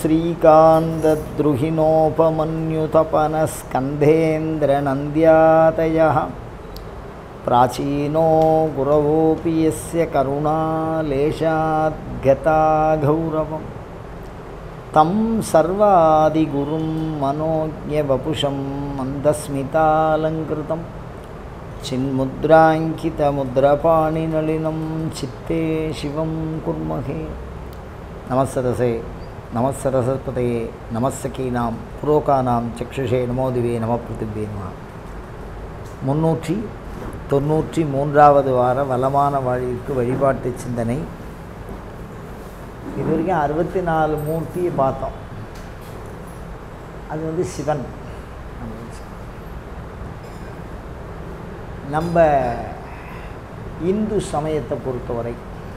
श्रीकान्तद्रुहिणोपमन्युतपनस्कन्धेन्द्रनन्द्यातयः प्राचीनो गुरवोऽपि यस्य करुणालेशाद्गता गौरवम् तं सर्वादिगुरुं मनोज्ञवपुषं मन्दस्मितालङ्कृतं चिन्मुद्राङ्कितमुद्रपाणिनलिनं चित्ते शिवं कुर्महे नमस्सरसे நமசரஸ்வதையே நமசகீனாம் புரோகானாம் சக்ஷுஷே நமோதிவே நம பிருத்திவே நம முன்னூற்றி தொண்ணூற்றி மூன்றாவது வார வளமான வாழ்விற்கு வழிபாட்டு சிந்தனை இது வரைக்கும் அறுபத்தி நாலு மூர்த்தியை பார்த்தோம் அது வந்து சிவன் நம்ம இந்து சமயத்தை பொறுத்தவரை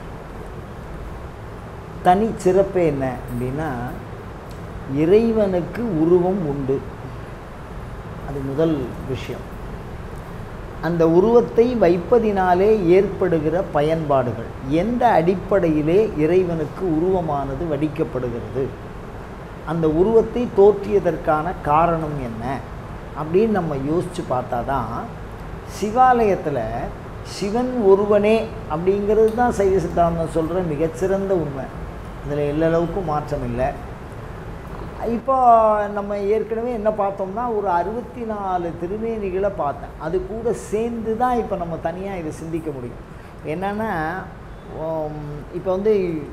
தனி சிறப்பு என்ன அப்படின்னா இறைவனுக்கு உருவம் உண்டு அது முதல் விஷயம் அந்த உருவத்தை வைப்பதினாலே ஏற்படுகிற பயன்பாடுகள் எந்த அடிப்படையிலே இறைவனுக்கு உருவமானது வடிக்கப்படுகிறது அந்த உருவத்தை தோற்றியதற்கான காரணம் என்ன அப்படின்னு நம்ம யோசித்து பார்த்தா தான் சிவாலயத்தில் சிவன் ஒருவனே அப்படிங்கிறது தான் சைவ சித்தாந்தம் சொல்கிற மிகச்சிறந்த உண்மை இதில் எல்லளவுக்கும் மாற்றம் இல்லை இப்போ நம்ம ஏற்கனவே என்ன பார்த்தோம்னா ஒரு அறுபத்தி நாலு திருமேனிகளை பார்த்தேன் அது கூட சேர்ந்து தான் இப்போ நம்ம தனியாக இதை சிந்திக்க முடியும் என்னென்னா இப்போ வந்து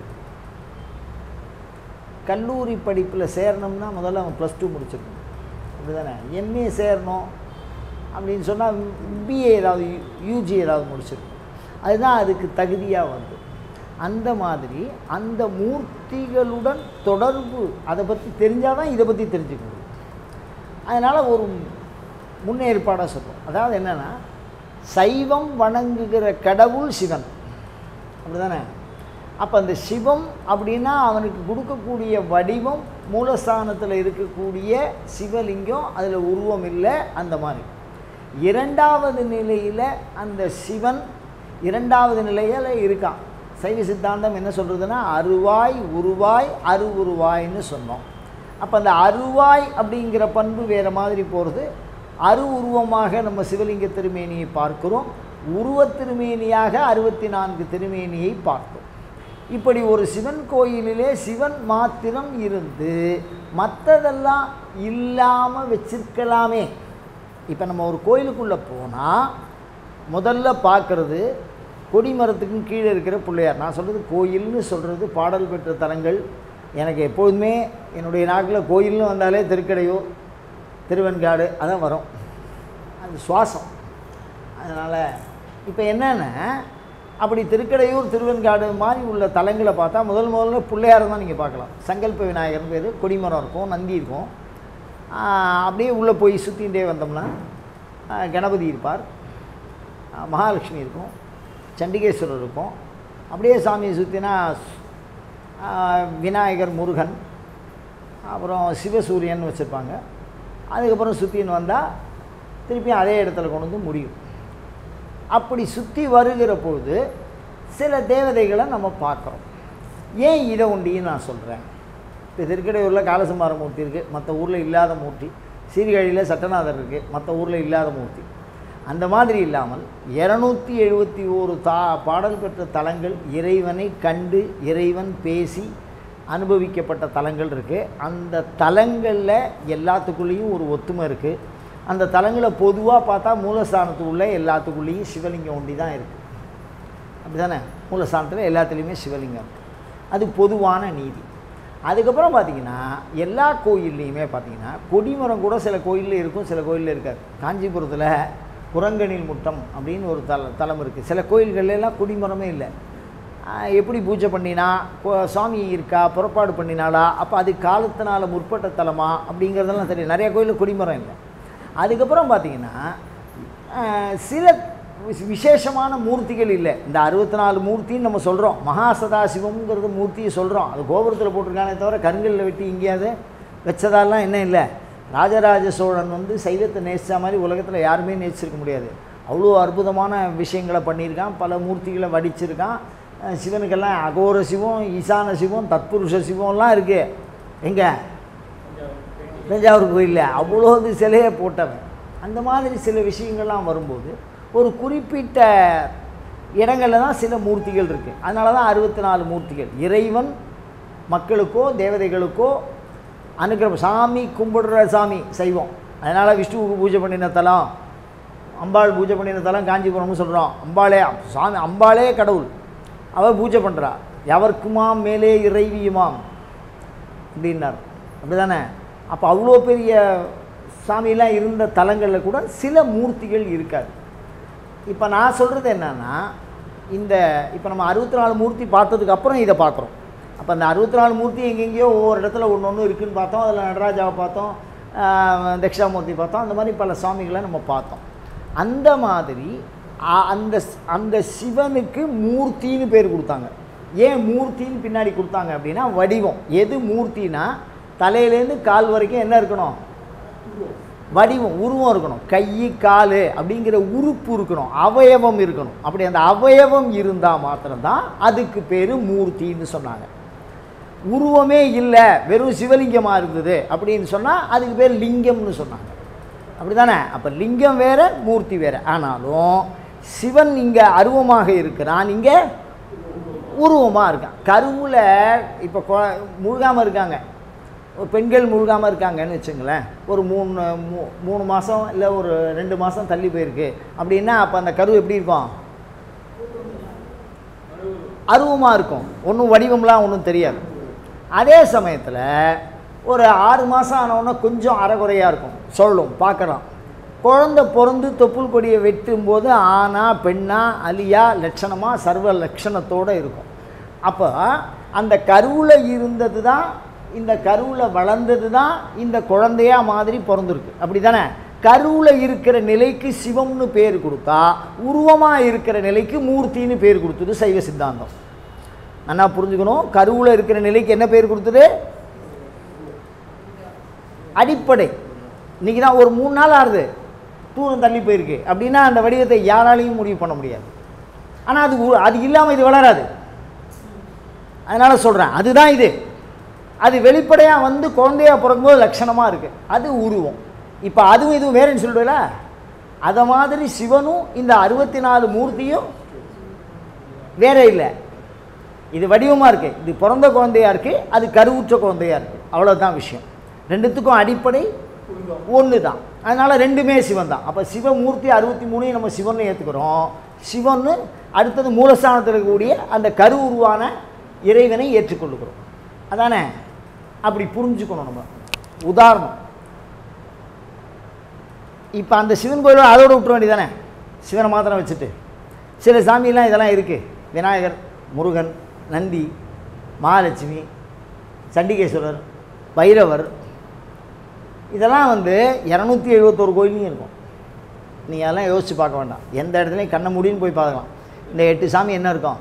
கல்லூரி படிப்பில் சேரணும்னா முதல்ல அவன் ப்ளஸ் டூ முடிச்சிருக்கணும் அப்படி தானே எம்ஏ சேரணும் அப்படின்னு சொன்னால் பிஏ ஏதாவது யூஜி ஏதாவது முடிச்சிருக்கணும் அதுதான் அதுக்கு தகுதியாக வந்து அந்த மாதிரி அந்த மூர்த்திகளுடன் தொடர்பு அதை பற்றி தெரிஞ்சால் தான் இதை பற்றி தெரிஞ்சுக்க முடியும் அதனால் ஒரு முன்னேற்பாடாக சொல்கிறோம் அதாவது என்னென்னா சைவம் வணங்குகிற கடவுள் சிவன் அப்படி தானே அப்போ அந்த சிவம் அப்படின்னா அவனுக்கு கொடுக்கக்கூடிய வடிவம் மூலஸ்தானத்தில் இருக்கக்கூடிய சிவலிங்கம் அதில் உருவம் இல்லை அந்த மாதிரி இரண்டாவது நிலையில் அந்த சிவன் இரண்டாவது நிலையில் இருக்கான் சைவ சித்தாந்தம் என்ன சொல்கிறதுனா அருவாய் உருவாய் அரு உருவாய்னு சொன்னோம் அப்போ அந்த அருவாய் அப்படிங்கிற பண்பு வேறு மாதிரி போகிறது அரு உருவமாக நம்ம சிவலிங்க திருமேனியை பார்க்கிறோம் உருவ திருமேனியாக அறுபத்தி நான்கு திருமேனியை பார்த்தோம் இப்படி ஒரு சிவன் கோயிலிலே சிவன் மாத்திரம் இருந்து மற்றதெல்லாம் இல்லாமல் வச்சிருக்கலாமே இப்போ நம்ம ஒரு கோயிலுக்குள்ளே போனால் முதல்ல பார்க்குறது கொடிமரத்துக்கும் கீழே இருக்கிற பிள்ளையார் நான் சொல்கிறது கோயில்னு சொல்கிறது பாடல் பெற்ற தலங்கள் எனக்கு எப்பொழுதுமே என்னுடைய நாட்டில் கோயில்னு வந்தாலே திருக்கடையூர் திருவெண்காடு அதான் வரும் அது சுவாசம் அதனால் இப்போ என்னென்னா அப்படி திருக்கடையூர் திருவெண்காடு மாதிரி உள்ள தலங்களை பார்த்தா முதல் முதல்ல பிள்ளையார் தான் நீங்கள் பார்க்கலாம் சங்கல்ப விநாயகர்னு பேர் கொடிமரம் இருக்கும் நந்தி இருக்கும் அப்படியே உள்ளே போய் சுற்றிகிட்டே வந்தோம்னா கணபதி இருப்பார் மகாலட்சுமி இருக்கும் சண்டிகேஸ்வரர் இருக்கும் அப்படியே சாமியை சுற்றினா விநாயகர் முருகன் அப்புறம் சிவசூரியன் வச்சுருப்பாங்க அதுக்கப்புறம் சுற்றின்னு வந்தால் திருப்பியும் அதே இடத்துல கொண்டு வந்து முடியும் அப்படி சுற்றி வருகிற பொழுது சில தேவதைகளை நம்ம பார்க்குறோம் ஏன் இதை ஒண்டின்னு நான் சொல்கிறேன் இப்போ திருக்கடையூரில் காலசுமார மூர்த்தி இருக்குது மற்ற ஊரில் இல்லாத மூர்த்தி சீர்காழியில் சட்டநாதர் இருக்குது மற்ற ஊரில் இல்லாத மூர்த்தி அந்த மாதிரி இல்லாமல் இரநூத்தி எழுபத்தி ஓரு தா பாடல் பெற்ற தலங்கள் இறைவனை கண்டு இறைவன் பேசி அனுபவிக்கப்பட்ட தலங்கள் இருக்குது அந்த தலங்களில் எல்லாத்துக்குள்ளேயும் ஒரு ஒத்துமை இருக்குது அந்த தலங்களை பொதுவாக பார்த்தா மூலஸ்தானத்துக்குள்ளே எல்லாத்துக்குள்ளேயும் சிவலிங்கம் ஒண்டி தான் இருக்குது அப்படி தானே மூலஸ்தானத்தில் எல்லாத்துலேயுமே சிவலிங்கம் இருக்குது அது பொதுவான நீதி அதுக்கப்புறம் பார்த்திங்கன்னா எல்லா கோயில்லையுமே பார்த்திங்கன்னா கொடிமரம் கூட சில கோயிலில் இருக்கும் சில கோயிலில் இருக்காது காஞ்சிபுரத்தில் குரங்கணில் முட்டம் அப்படின்னு ஒரு தல தலம் இருக்குது சில கோயில்கள்லாம் குடிமரமே இல்லை எப்படி பூஜை பண்ணினா சுவாமி இருக்கா புறப்பாடு பண்ணினாலா அப்போ அது காலத்தினால முற்பட்ட தலமா அப்படிங்கிறதெல்லாம் தெரியும் நிறைய கோயிலில் குடிமரம் இல்லை அதுக்கப்புறம் பார்த்திங்கன்னா சில விசேஷமான மூர்த்திகள் இல்லை இந்த அறுபத்தி நாலு மூர்த்தின்னு நம்ம சொல்கிறோம் மகாசதாசிவம்ங்கிறது மூர்த்தியை சொல்கிறோம் அது கோபுரத்தில் போட்டிருக்கானே தவிர கருங்கல்ல வெட்டி எங்கேயாவது வச்சதாலாம் என்ன இல்லை ராஜராஜ சோழன் வந்து சைவத்தை நேசித்த மாதிரி உலகத்தில் யாருமே நேசிச்சிருக்க முடியாது அவ்வளோ அற்புதமான விஷயங்களை பண்ணியிருக்கான் பல மூர்த்திகளை வடிச்சிருக்கான் அஹ் சிவனுக்கெல்லாம் அகோர சிவம் ஈசான சிவம் தத்புருஷ சிவம்லாம் இருக்குது எங்கே தஞ்சாவூர் கோயிலில் அவ்வளோ இது சிலையை போட்டவன் அந்த மாதிரி சில விஷயங்கள்லாம் வரும்போது ஒரு குறிப்பிட்ட இடங்களில் தான் சில மூர்த்திகள் இருக்குது அதனால தான் அறுபத்தி நாலு மூர்த்திகள் இறைவன் மக்களுக்கோ தேவதைகளுக்கோ அனுக்கிரகம் சாமி கும்பிடுற சாமி செய்வோம் அதனால் விஷ்ணுவுக்கு பூஜை பண்ணின தலம் அம்பாள் பூஜை பண்ணின தலம் காஞ்சிபுரம்னு சொல்கிறோம் அம்பாளே சாமி அம்பாளே கடவுள் அவள் பூஜை பண்ணுறா எவர்க்குமாம் மேலே இறைவியுமாம் அப்படின்னார் அப்படிதானே அப்போ அவ்வளோ பெரிய சாமியெல்லாம் இருந்த தலங்களில் கூட சில மூர்த்திகள் இருக்காது இப்போ நான் சொல்கிறது என்னன்னா இந்த இப்போ நம்ம அறுபத்தி நாலு மூர்த்தி பார்த்ததுக்கு அப்புறம் இதை பார்க்குறோம் அப்போ அந்த அறுபத்தி நாலு மூர்த்தி எங்கெங்கேயோ ஒவ்வொரு இடத்துல ஒன்று ஒன்று இருக்குன்னு பார்த்தோம் அதில் நடராஜாவை பார்த்தோம் ஆஹ் தட்சிணாமூர்த்தி பார்த்தோம் அந்த மாதிரி பல சுவாமிகளை நம்ம பார்த்தோம் அந்த மாதிரி அ- அந்த ஸ்- அந்த சிவனுக்கு மூர்த்தின்னு பேர் கொடுத்தாங்க ஏன் மூர்த்தின்னு பின்னாடி கொடுத்தாங்க அப்படின்னா வடிவம் எது மூர்த்தினா தலையிலேருந்து கால் வரைக்கும் என்ன இருக்கணும் வடிவம் உருவம் இருக்கணும் கை கால் அப்படிங்கிற உறுப்பு இருக்கணும் அவயவம் இருக்கணும் அப்படி அந்த அவயவம் இருந்தால் மாத்திரம்தான் அதுக்கு பேர் மூர்த்தின்னு சொன்னாங்க உருவமே இல்லை வெறும் சிவலிங்கமாக இருந்தது அப்படின்னு சொன்னால் அதுக்கு பேர் லிங்கம்னு சொன்னாங்க அப்படி தானே அப்போ லிங்கம் வேற மூர்த்தி வேற ஆனாலும் சிவன் இங்கே அருவமாக இருக்கிறான் இங்கே உருவமாக இருக்கான் கருவில் இப்போ முழுகாமல் இருக்காங்க ஒரு பெண்கள் முழுகாமல் இருக்காங்கன்னு வச்சுங்களேன் ஒரு மூணு மூ- மூணு மாதம் இல்லை ஒரு ரெண்டு மாதம் தள்ளி போயிருக்கு அப்படின்னா அப்போ அந்த கரு எப்படி இருக்கும் அருவமாக இருக்கும் ஒன்றும் வடிவம்லாம் ஒன்றும் தெரியாது அதே சமயத்தில் ஒரு ஆறு மாதம் ஆனவுடனே கொஞ்சம் அறகுறையாக இருக்கும் சொல்லும் பார்க்கலாம் குழந்தை பிறந்து தொப்புள் கொடியை வெட்டும்போது ஆணா பெண்ணா அலியா லட்சணமாக சர்வ லட்சணத்தோடு இருக்கும் அப்போ அந்த கருவில் இருந்தது தான் இந்த கருவில் வளர்ந்தது தான் இந்த குழந்தையா மாதிரி பிறந்திருக்கு அப்படி தானே கருவில் இருக்கிற நிலைக்கு சிவம்னு பேர் கொடுத்தா உருவமாக இருக்கிற நிலைக்கு மூர்த்தின்னு பேர் கொடுத்தது சைவ சித்தாந்தம் நல்லா புரிஞ்சுக்கணும் கருவில் இருக்கிற நிலைக்கு என்ன பேர் கொடுத்தது அடிப்படை இன்னைக்கு தான் ஒரு மூணு நாள் ஆகுது தூரம் தள்ளி போயிருக்கு அப்படின்னா அந்த வடிவத்தை யாராலையும் முடிவு பண்ண முடியாது ஆனால் அது உ- அது இல்லாமல் இது வளராது அதனால் சொல்கிறேன் அதுதான் இது அது வெளிப்படையாக வந்து குழந்தையா பிறக்கும்போது லட்சணமாக இருக்குது அது உருவம் இப்போ அதுவும் இதுவும் வேறேன்னு சொல்லுவேல அதை மாதிரி சிவனும் இந்த அறுபத்தி நாலு மூர்த்தியும் வேற இல்லை இது வடிவமாக இருக்குது இது பிறந்த குழந்தையா இருக்குது அது கருவுற்ற குழந்தையா இருக்குது அவ்வளோதான் விஷயம் ரெண்டுத்துக்கும் அடிப்படை ஒன்று தான் அதனால் ரெண்டுமே சிவன் தான் அப்போ சிவமூர்த்தி அறுபத்தி மூணையும் நம்ம சிவனை ஏற்றுக்கிறோம் சிவன்னு அடுத்தது மூலஸ்தானத்தில் இருக்கக்கூடிய அந்த கரு உருவான இறைவனை ஏற்றுக்கொள்ளுகிறோம் அதானே அப்படி புரிஞ்சுக்கணும் நம்ம உதாரணம் இப்போ அந்த சிவன் கோயிலோட அதோட விட்டுற வேண்டியதானே சிவனை மாத்திரம் வச்சுட்டு சில சாமியெல்லாம் இதெல்லாம் இருக்குது விநாயகர் முருகன் நந்தி மகாலட்சுமி சண்டிகேஸ்வரர் பைரவர் இதெல்லாம் வந்து இரநூத்தி எழுபத்தோரு கோயிலையும் இருக்கும் நீங்கள் அதெல்லாம் யோசித்து பார்க்க வேண்டாம் எந்த இடத்துலையும் கண்ணை முடின்னு போய் பார்க்கலாம் இந்த எட்டு சாமி என்ன இருக்கும்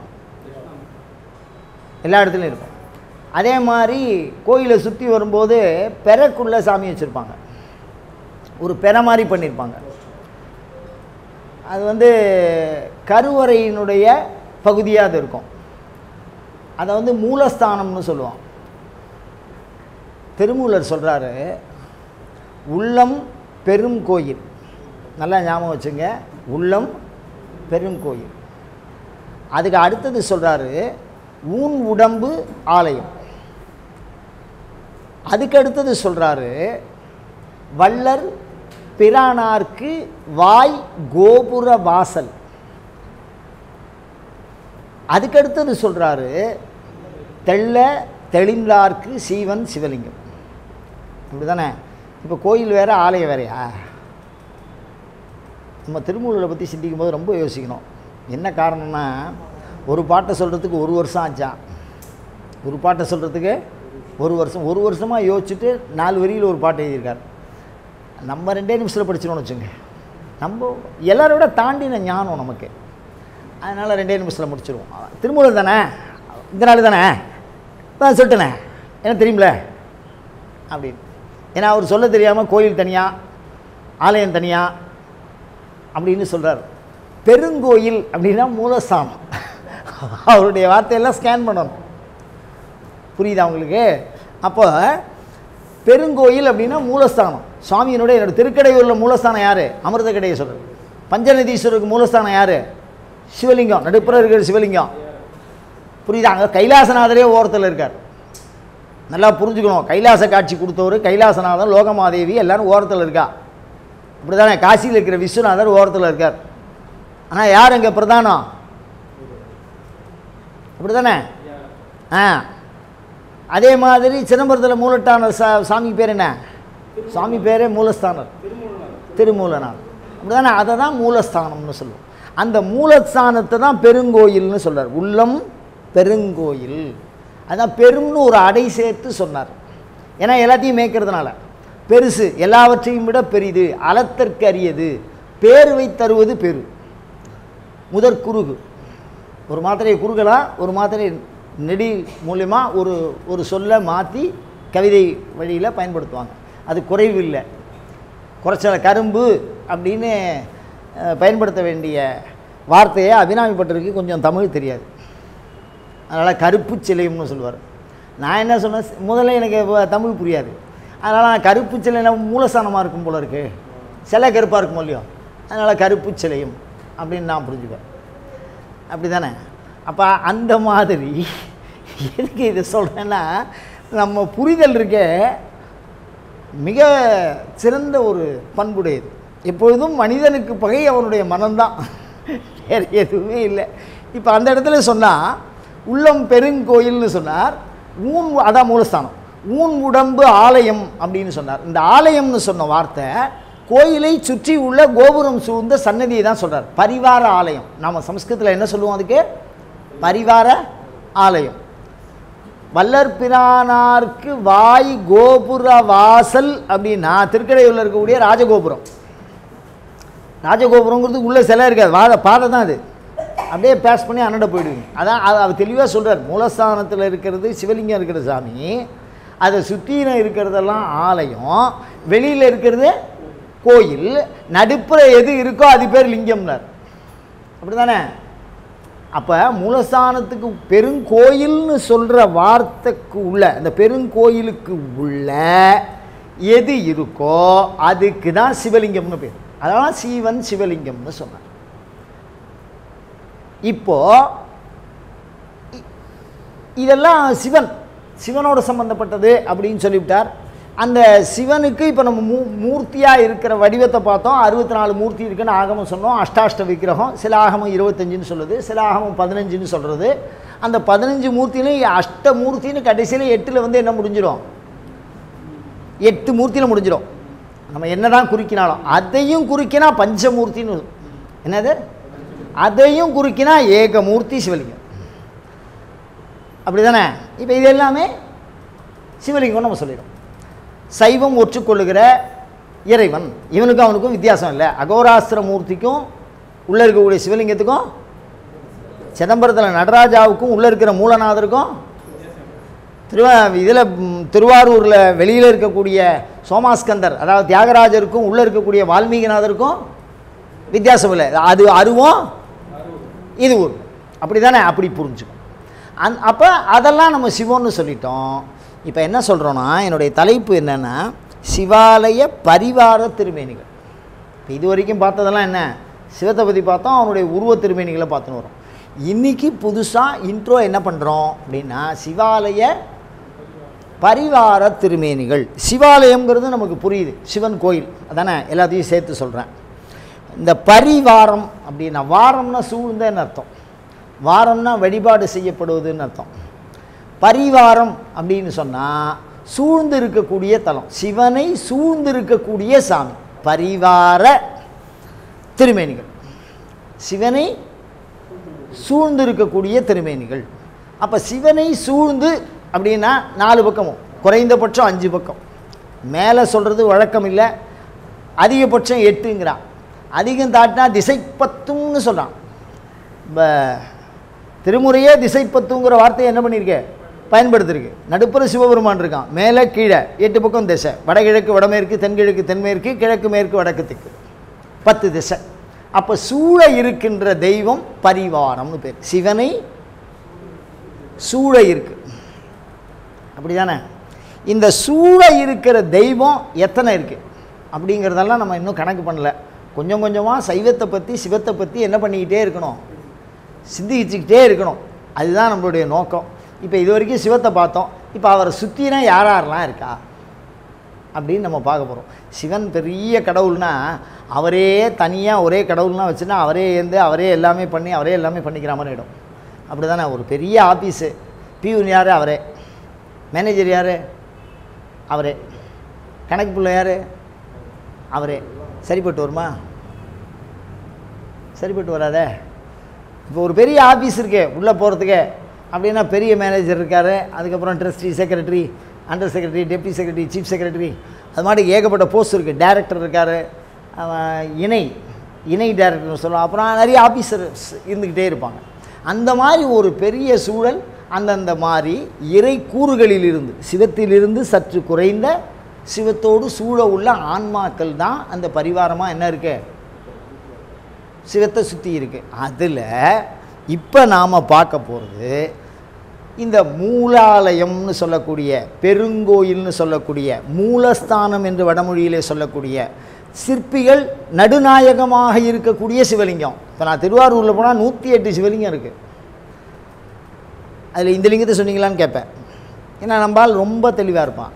எல்லா இடத்துலையும் இருக்கும் அதே மாதிரி கோயிலை சுற்றி வரும்போது பெறக்குள்ள சாமி வச்சுருப்பாங்க ஒரு பெற மாதிரி பண்ணியிருப்பாங்க அது வந்து கருவறையினுடைய பகுதியாக அது இருக்கும் அதை வந்து மூலஸ்தானம்னு சொல்லுவோம் திருமூலர் சொல்கிறாரு உள்ளம் பெரும் கோயில் நல்லா ஞாபகம் வச்சுங்க உள்ளம் பெரும் கோயில் அதுக்கு அடுத்தது சொல்கிறாரு ஊன் உடம்பு ஆலயம் அதுக்கு அடுத்தது சொல்கிறாரு வள்ளர் பிரானார்க்கு வாய் கோபுர வாசல் அதுக்கு அடுத்தது சொல்கிறாரு தெள்ள தெளிந்தார்க்கு சீவன் சிவலிங்கம் இப்படிதானே இப்போ கோயில் வேற ஆலயம் வேறையா நம்ம திருமூலரை பற்றி சிந்திக்கும் போது ரொம்ப யோசிக்கணும் என்ன காரணம்னா ஒரு பாட்டை சொல்கிறதுக்கு ஒரு வருஷம் ஆச்சா ஒரு பாட்டை சொல்கிறதுக்கு ஒரு வருஷம் ஒரு வருஷமாக யோசிச்சுட்டு நாலு வரியில் ஒரு பாட்டு எழுதியிருக்கார் நம்ம ரெண்டே நிமிஷத்தில் படிச்சிடணும்னு வச்சுங்க நம்ம எல்லாரை விட தாண்டின ஞானம் நமக்கு அதனால் ரெண்டே நிமிஷத்தில் முடிச்சிருவோம் திருமூலர் தானே இந்த நாள் தானே தான் சொல்லிட்டேனே எனக்கு தெரியும்ல அப்படின்னு ஏன்னா அவர் சொல்ல தெரியாமல் கோயில் தனியாக ஆலயம் தனியாக அப்படின்னு சொல்கிறார் பெருங்கோயில் அப்படின்னா மூலஸ்தானம் அவருடைய வார்த்தையெல்லாம் ஸ்கேன் பண்ணணும் புரியுதா உங்களுக்கு அப்போ பெருங்கோயில் அப்படின்னா மூலஸ்தானம் சுவாமியினுடைய என்னோட திருக்கடையூரில் மூலஸ்தானம் யார் அமிர்த கடையேஸ்வரர் பஞ்சநதீஸ்வரருக்கு மூலஸ்தானம் யார் சிவலிங்கம் நடுப்புற இருக்கிற சிவலிங்கம் புரியுதா அங்கே கைலாசநாதரே ஓரத்தில் இருக்கார் நல்லா புரிஞ்சுக்கணும் கைலாச காட்சி கொடுத்தவர் கைலாசநாதன் லோகமாதேவி எல்லாரும் ஓரத்தில் இருக்கா அப்படி தானே காசியில் இருக்கிற விஸ்வநாதர் ஓரத்தில் இருக்கார் ஆனால் யார் அங்கே பிரதானம் அப்படி தானே ஆ அதே மாதிரி சிதம்பரத்தில் மூலட்டான சா சாமி பேர் என்ன சாமி பேரே மூலஸ்தானர் திருமூலனார் அப்படி தானே அதை தான் மூலஸ்தானம்னு சொல்லுவோம் அந்த மூலஸ்தானத்தை தான் பெருங்கோயில்னு சொல்றார் உள்ளம் பெருங்கோயில் அதான் பெரும்னு ஒரு அடை சேர்த்து சொன்னார் ஏன்னா எல்லாத்தையும் மேய்க்கிறதுனால பெருசு எல்லாவற்றையும் விட பெரிது அலத்தற்கு அரியது பேர் வைத்தருவது பெரு முதற் குறுகு ஒரு மாத்திரையை குறுகலாம் ஒரு மாத்திரை நெடி மூலியமா ஒரு ஒரு சொல்லை மாற்றி கவிதை வழியில் பயன்படுத்துவாங்க அது குறைவு இல்லை குறைச்சல கரும்பு அப்படின்னு அஹ், பயன்படுத்த வேண்டிய வார்த்தையை அபிராமி பட்டருக்கு கொஞ்சம் தமிழ் தெரியாது அதனால் கருப்பு சிலையம்னு சொல்லுவார் நான் என்ன சொன்னேன் முதல்ல எனக்கு வ- தமிழ் புரியாது அதனால் நான் கருப்பு சிலைனா மூலஸ்தானமாக இருக்கும் போல இருக்கு சிலை கருப்பாக இருக்கும் இல்லையோ அதனால் கருப்பு சிலையும் அப்படின்னு நான் புரிஞ்சுப்பேன் அப்படி தானே அப்போ அந்த மாதிரி எதுக்கு இதை சொல்கிறேன்னா நம்ம புரிதல் இருக்க மிக சிறந்த ஒரு பண்புடையது எப்பொழுதும் மனிதனுக்கு பகை அவனுடைய மனம்தான் வேறு எதுவுமே இல்லை இப்போ அந்த இடத்துல சொன்னால் உள்ளம் பெருங்கோயில்னு சொன்னார் ஊன் அதான் மூலஸ்தானம் ஊன் உடம்பு ஆலயம் அப்படின்னு சொன்னார் இந்த ஆலயம்னு சொன்ன வார்த்தை கோயிலை சுற்றி உள்ள கோபுரம் சூழ்ந்த சன்னதியை தான் சொல்றார் பரிவார ஆலயம் நாம் சம்ஸ்கிருதத்தில் என்ன சொல்லுவோம் அதுக்கு பரிவார ஆலயம் வல்லற் பிரானார்க்கு வாய் கோபுர வாசல் அப்படின்னா திருக்கடையூரில் இருக்கக்கூடிய ராஜகோபுரம் ராஜகோபுரங்கிறது உள்ள சிலை இருக்காது வாத பாதை தான் அது அப்படியே பேஸ் பண்ணி அண்ணட போயிடுவீங்க அதான் அது அவர் தெளிவாக சொல்கிறார் மூலஸ்தானத்தில் இருக்கிறது சிவலிங்கம் இருக்கிற சாமி அதை சுற்றின இருக்கிறதெல்லாம் ஆலயம் வெளியில் இருக்கிறது கோயில் நடுப்புற எது இருக்கோ அது பேர் லிங்கம்னார் அப்படி தானே அப்போ மூலஸ்தானத்துக்கு பெருங்கோயில்னு சொல்கிற வார்த்தைக்கு உள்ள அந்த பெருங்கோயிலுக்கு உள்ள எது இருக்கோ அதுக்கு தான் சிவலிங்கம்னு பேர் அதனால் சீவன் சிவலிங்கம்னு சொன்னார் இப்போ இ- இதெல்லாம் சிவன் சிவனோட சம்பந்தப்பட்டது அப்படின்னு சொல்லிவிட்டார் அந்த சிவனுக்கு இப்போ நம்ம மூ மூர்த்தியாக இருக்கிற வடிவத்தை பார்த்தோம் அறுபத்தி நாலு மூர்த்தி இருக்குன்னு ஆகமம் சொன்னோம் அஷ்டாஷ்ட விக்கிரகம் சில ஆகமம் இருபத்தஞ்சுன்னு சொல்லுது சில ஆகமம் பதினஞ்சுன்னு சொல்கிறது அந்த பதினஞ்சு மூர்த்தியிலும் அஷ்ட மூர்த்தின்னு கடைசியில் எட்டில் வந்து என்ன முடிஞ்சிடும் எட்டு மூர்த்தியில் முடிஞ்சிடும் நம்ம என்னதான் குறிக்கினாலும் அதையும் குறிக்கினா பஞ்சமூர்த்தின்னு என்னது அதையும் குறிக்கினா ஏகமூர்த்தி சிவலிங்கம் அப்படி தானே இப்போ இது எல்லாமே சிவலிங்கம் நம்ம சொல்லிடும் சைவம் ஒற்றுக்கொள்ளுகிற இறைவன் இவனுக்கும் அவனுக்கும் வித்தியாசம் இல்லை அகோராஸ்திர மூர்த்திக்கும் உள்ளே இருக்கக்கூடிய சிவலிங்கத்துக்கும் சிதம்பரத்தில் நடராஜாவுக்கும் உள்ளே இருக்கிற மூலநாதருக்கும் திருவா இதில் திருவாரூரில் வெளியில் இருக்கக்கூடிய சோமாஸ்கந்தர் அதாவது தியாகராஜருக்கும் உள்ளே இருக்கக்கூடிய வால்மீகிநாதருக்கும் வித்தியாசம் இல்லை அது அருவம் இது ஒரு அப்படி தானே அப்படி புரிஞ்சுக்கும் அந் அப்போ அதெல்லாம் நம்ம சிவன்னு சொல்லிட்டோம் இப்போ என்ன சொல்கிறோன்னா என்னுடைய தலைப்பு என்னென்னா சிவாலய பரிவார திருமேனிகள் இப்போ இது வரைக்கும் பார்த்ததெல்லாம் என்ன சிவத்தை பற்றி பார்த்தோம் அவனுடைய உருவ திருமேனிகளை பார்த்துன்னு வரோம் இன்றைக்கி புதுசாக இன்ட்ரோ என்ன பண்ணுறோம் அப்படின்னா சிவாலய பரிவார திருமேனிகள் சிவாலயம்ங்கிறது நமக்கு புரியுது சிவன் கோயில் அதானே எல்லாத்தையும் சேர்த்து சொல்கிறேன் இந்த பரிவாரம் அப்படின்னா வாரம்னா சூழ்ந்தன்னு அர்த்தம் வாரம்னா வழிபாடு செய்யப்படுவதுன்னு அர்த்தம் பரிவாரம் அப்படின்னு சொன்னால் சூழ்ந்து இருக்கக்கூடிய தலம் சிவனை சூழ்ந்து இருக்கக்கூடிய சாமி பரிவார திருமேனிகள் சிவனை சூழ்ந்து இருக்கக்கூடிய திருமேனிகள் அப்போ சிவனை சூழ்ந்து அப்படின்னா நாலு பக்கமும் குறைந்தபட்சம் அஞ்சு பக்கம் மேலே சொல்கிறது வழக்கம் இல்லை அதிகபட்சம் எட்டுங்கிறான் அதிகம் தாட்டினா திசைப்பத்தும்னு சொல்கிறான் இப்போ திருமுறையே திசைப்பத்துங்கிற வார்த்தையை என்ன பண்ணியிருக்க பயன்படுத்திருக்கு நடுப்புற சிவபெருமான் இருக்கான் மேலே கீழே எட்டு பக்கம் திசை வடகிழக்கு வடமேற்கு தென்கிழக்கு தென்மேற்கு கிழக்கு மேற்கு வடக்கு தெற்கு பத்து திசை அப்போ சூழ இருக்கின்ற தெய்வம் பரிவாரம்னு பேர் சிவனை சூழ இருக்கு அப்படி தானே இந்த சூழ இருக்கிற தெய்வம் எத்தனை இருக்குது அப்படிங்கிறதெல்லாம் நம்ம இன்னும் கணக்கு பண்ணல கொஞ்சம் கொஞ்சமாக சைவத்தை பற்றி சிவத்தை பற்றி என்ன பண்ணிக்கிட்டே இருக்கணும் சிந்திச்சுக்கிட்டே இருக்கணும் அதுதான் நம்மளுடைய நோக்கம் இப்போ இது வரைக்கும் சிவத்தை பார்த்தோம் இப்போ அவரை சுற்றினா யார் யாரெல்லாம் இருக்கா அப்படின்னு நம்ம பார்க்க போகிறோம் சிவன் பெரிய கடவுள்னா அவரே தனியாக ஒரே கடவுள்னா வச்சுன்னா அவரே இருந்து அவரே எல்லாமே பண்ணி அவரே எல்லாமே பண்ணிக்கிற மாதிரி இடம் அப்படி தானே ஒரு பெரிய ஆஃபீஸு பியூன் யார் அவரே மேனேஜர் யார் அவரே கணக்கு பிள்ளை யார் அவரே சரிப்பட்டு வருமா சரிப்பட்டு வராதே இப்போ ஒரு பெரிய ஆஃபீஸ் இருக்கே உள்ளே போகிறதுக்கே அப்படின்னா பெரிய மேனேஜர் இருக்கார் அதுக்கப்புறம் trustee secretary under secretary deputy secretary chief secretary அது மாதிரி ஏகப்பட்ட போஸ்ட் இருக்குது டைரக்டர் இருக்கார் இணை இணை டைரக்டர் சொல்லுவோம் அப்புறம் நிறைய ஆஃபீஸர்ஸ் இருந்துக்கிட்டே இருப்பாங்க அந்த மாதிரி ஒரு பெரிய சூழல் அந்தந்த மாதிரி இறை கூறுகளிலிருந்து சிவத்திலிருந்து சற்று குறைந்த சிவத்தோடு சூழ உள்ள ஆன்மாக்கள் தான் அந்த பரிவாரமாக என்ன இருக்கு சிவத்தை சுற்றி இருக்கு அதில் இப்போ நாம் பார்க்க போகிறது இந்த மூலாலயம்னு சொல்லக்கூடிய பெருங்கோயில்னு சொல்லக்கூடிய மூலஸ்தானம் என்று வடமொழியிலே சொல்லக்கூடிய சிற்பிகள் நடுநாயகமாக இருக்கக்கூடிய சிவலிங்கம் இப்போ நான் திருவாரூரில் போனால் நூற்றி எட்டு சிவலிங்கம் இருக்குது அதில் இந்த லிங்கத்தை சொன்னீங்களான்னு கேட்பேன் ஏன்னா நம்பால் ரொம்ப தெளிவாக இருப்பான்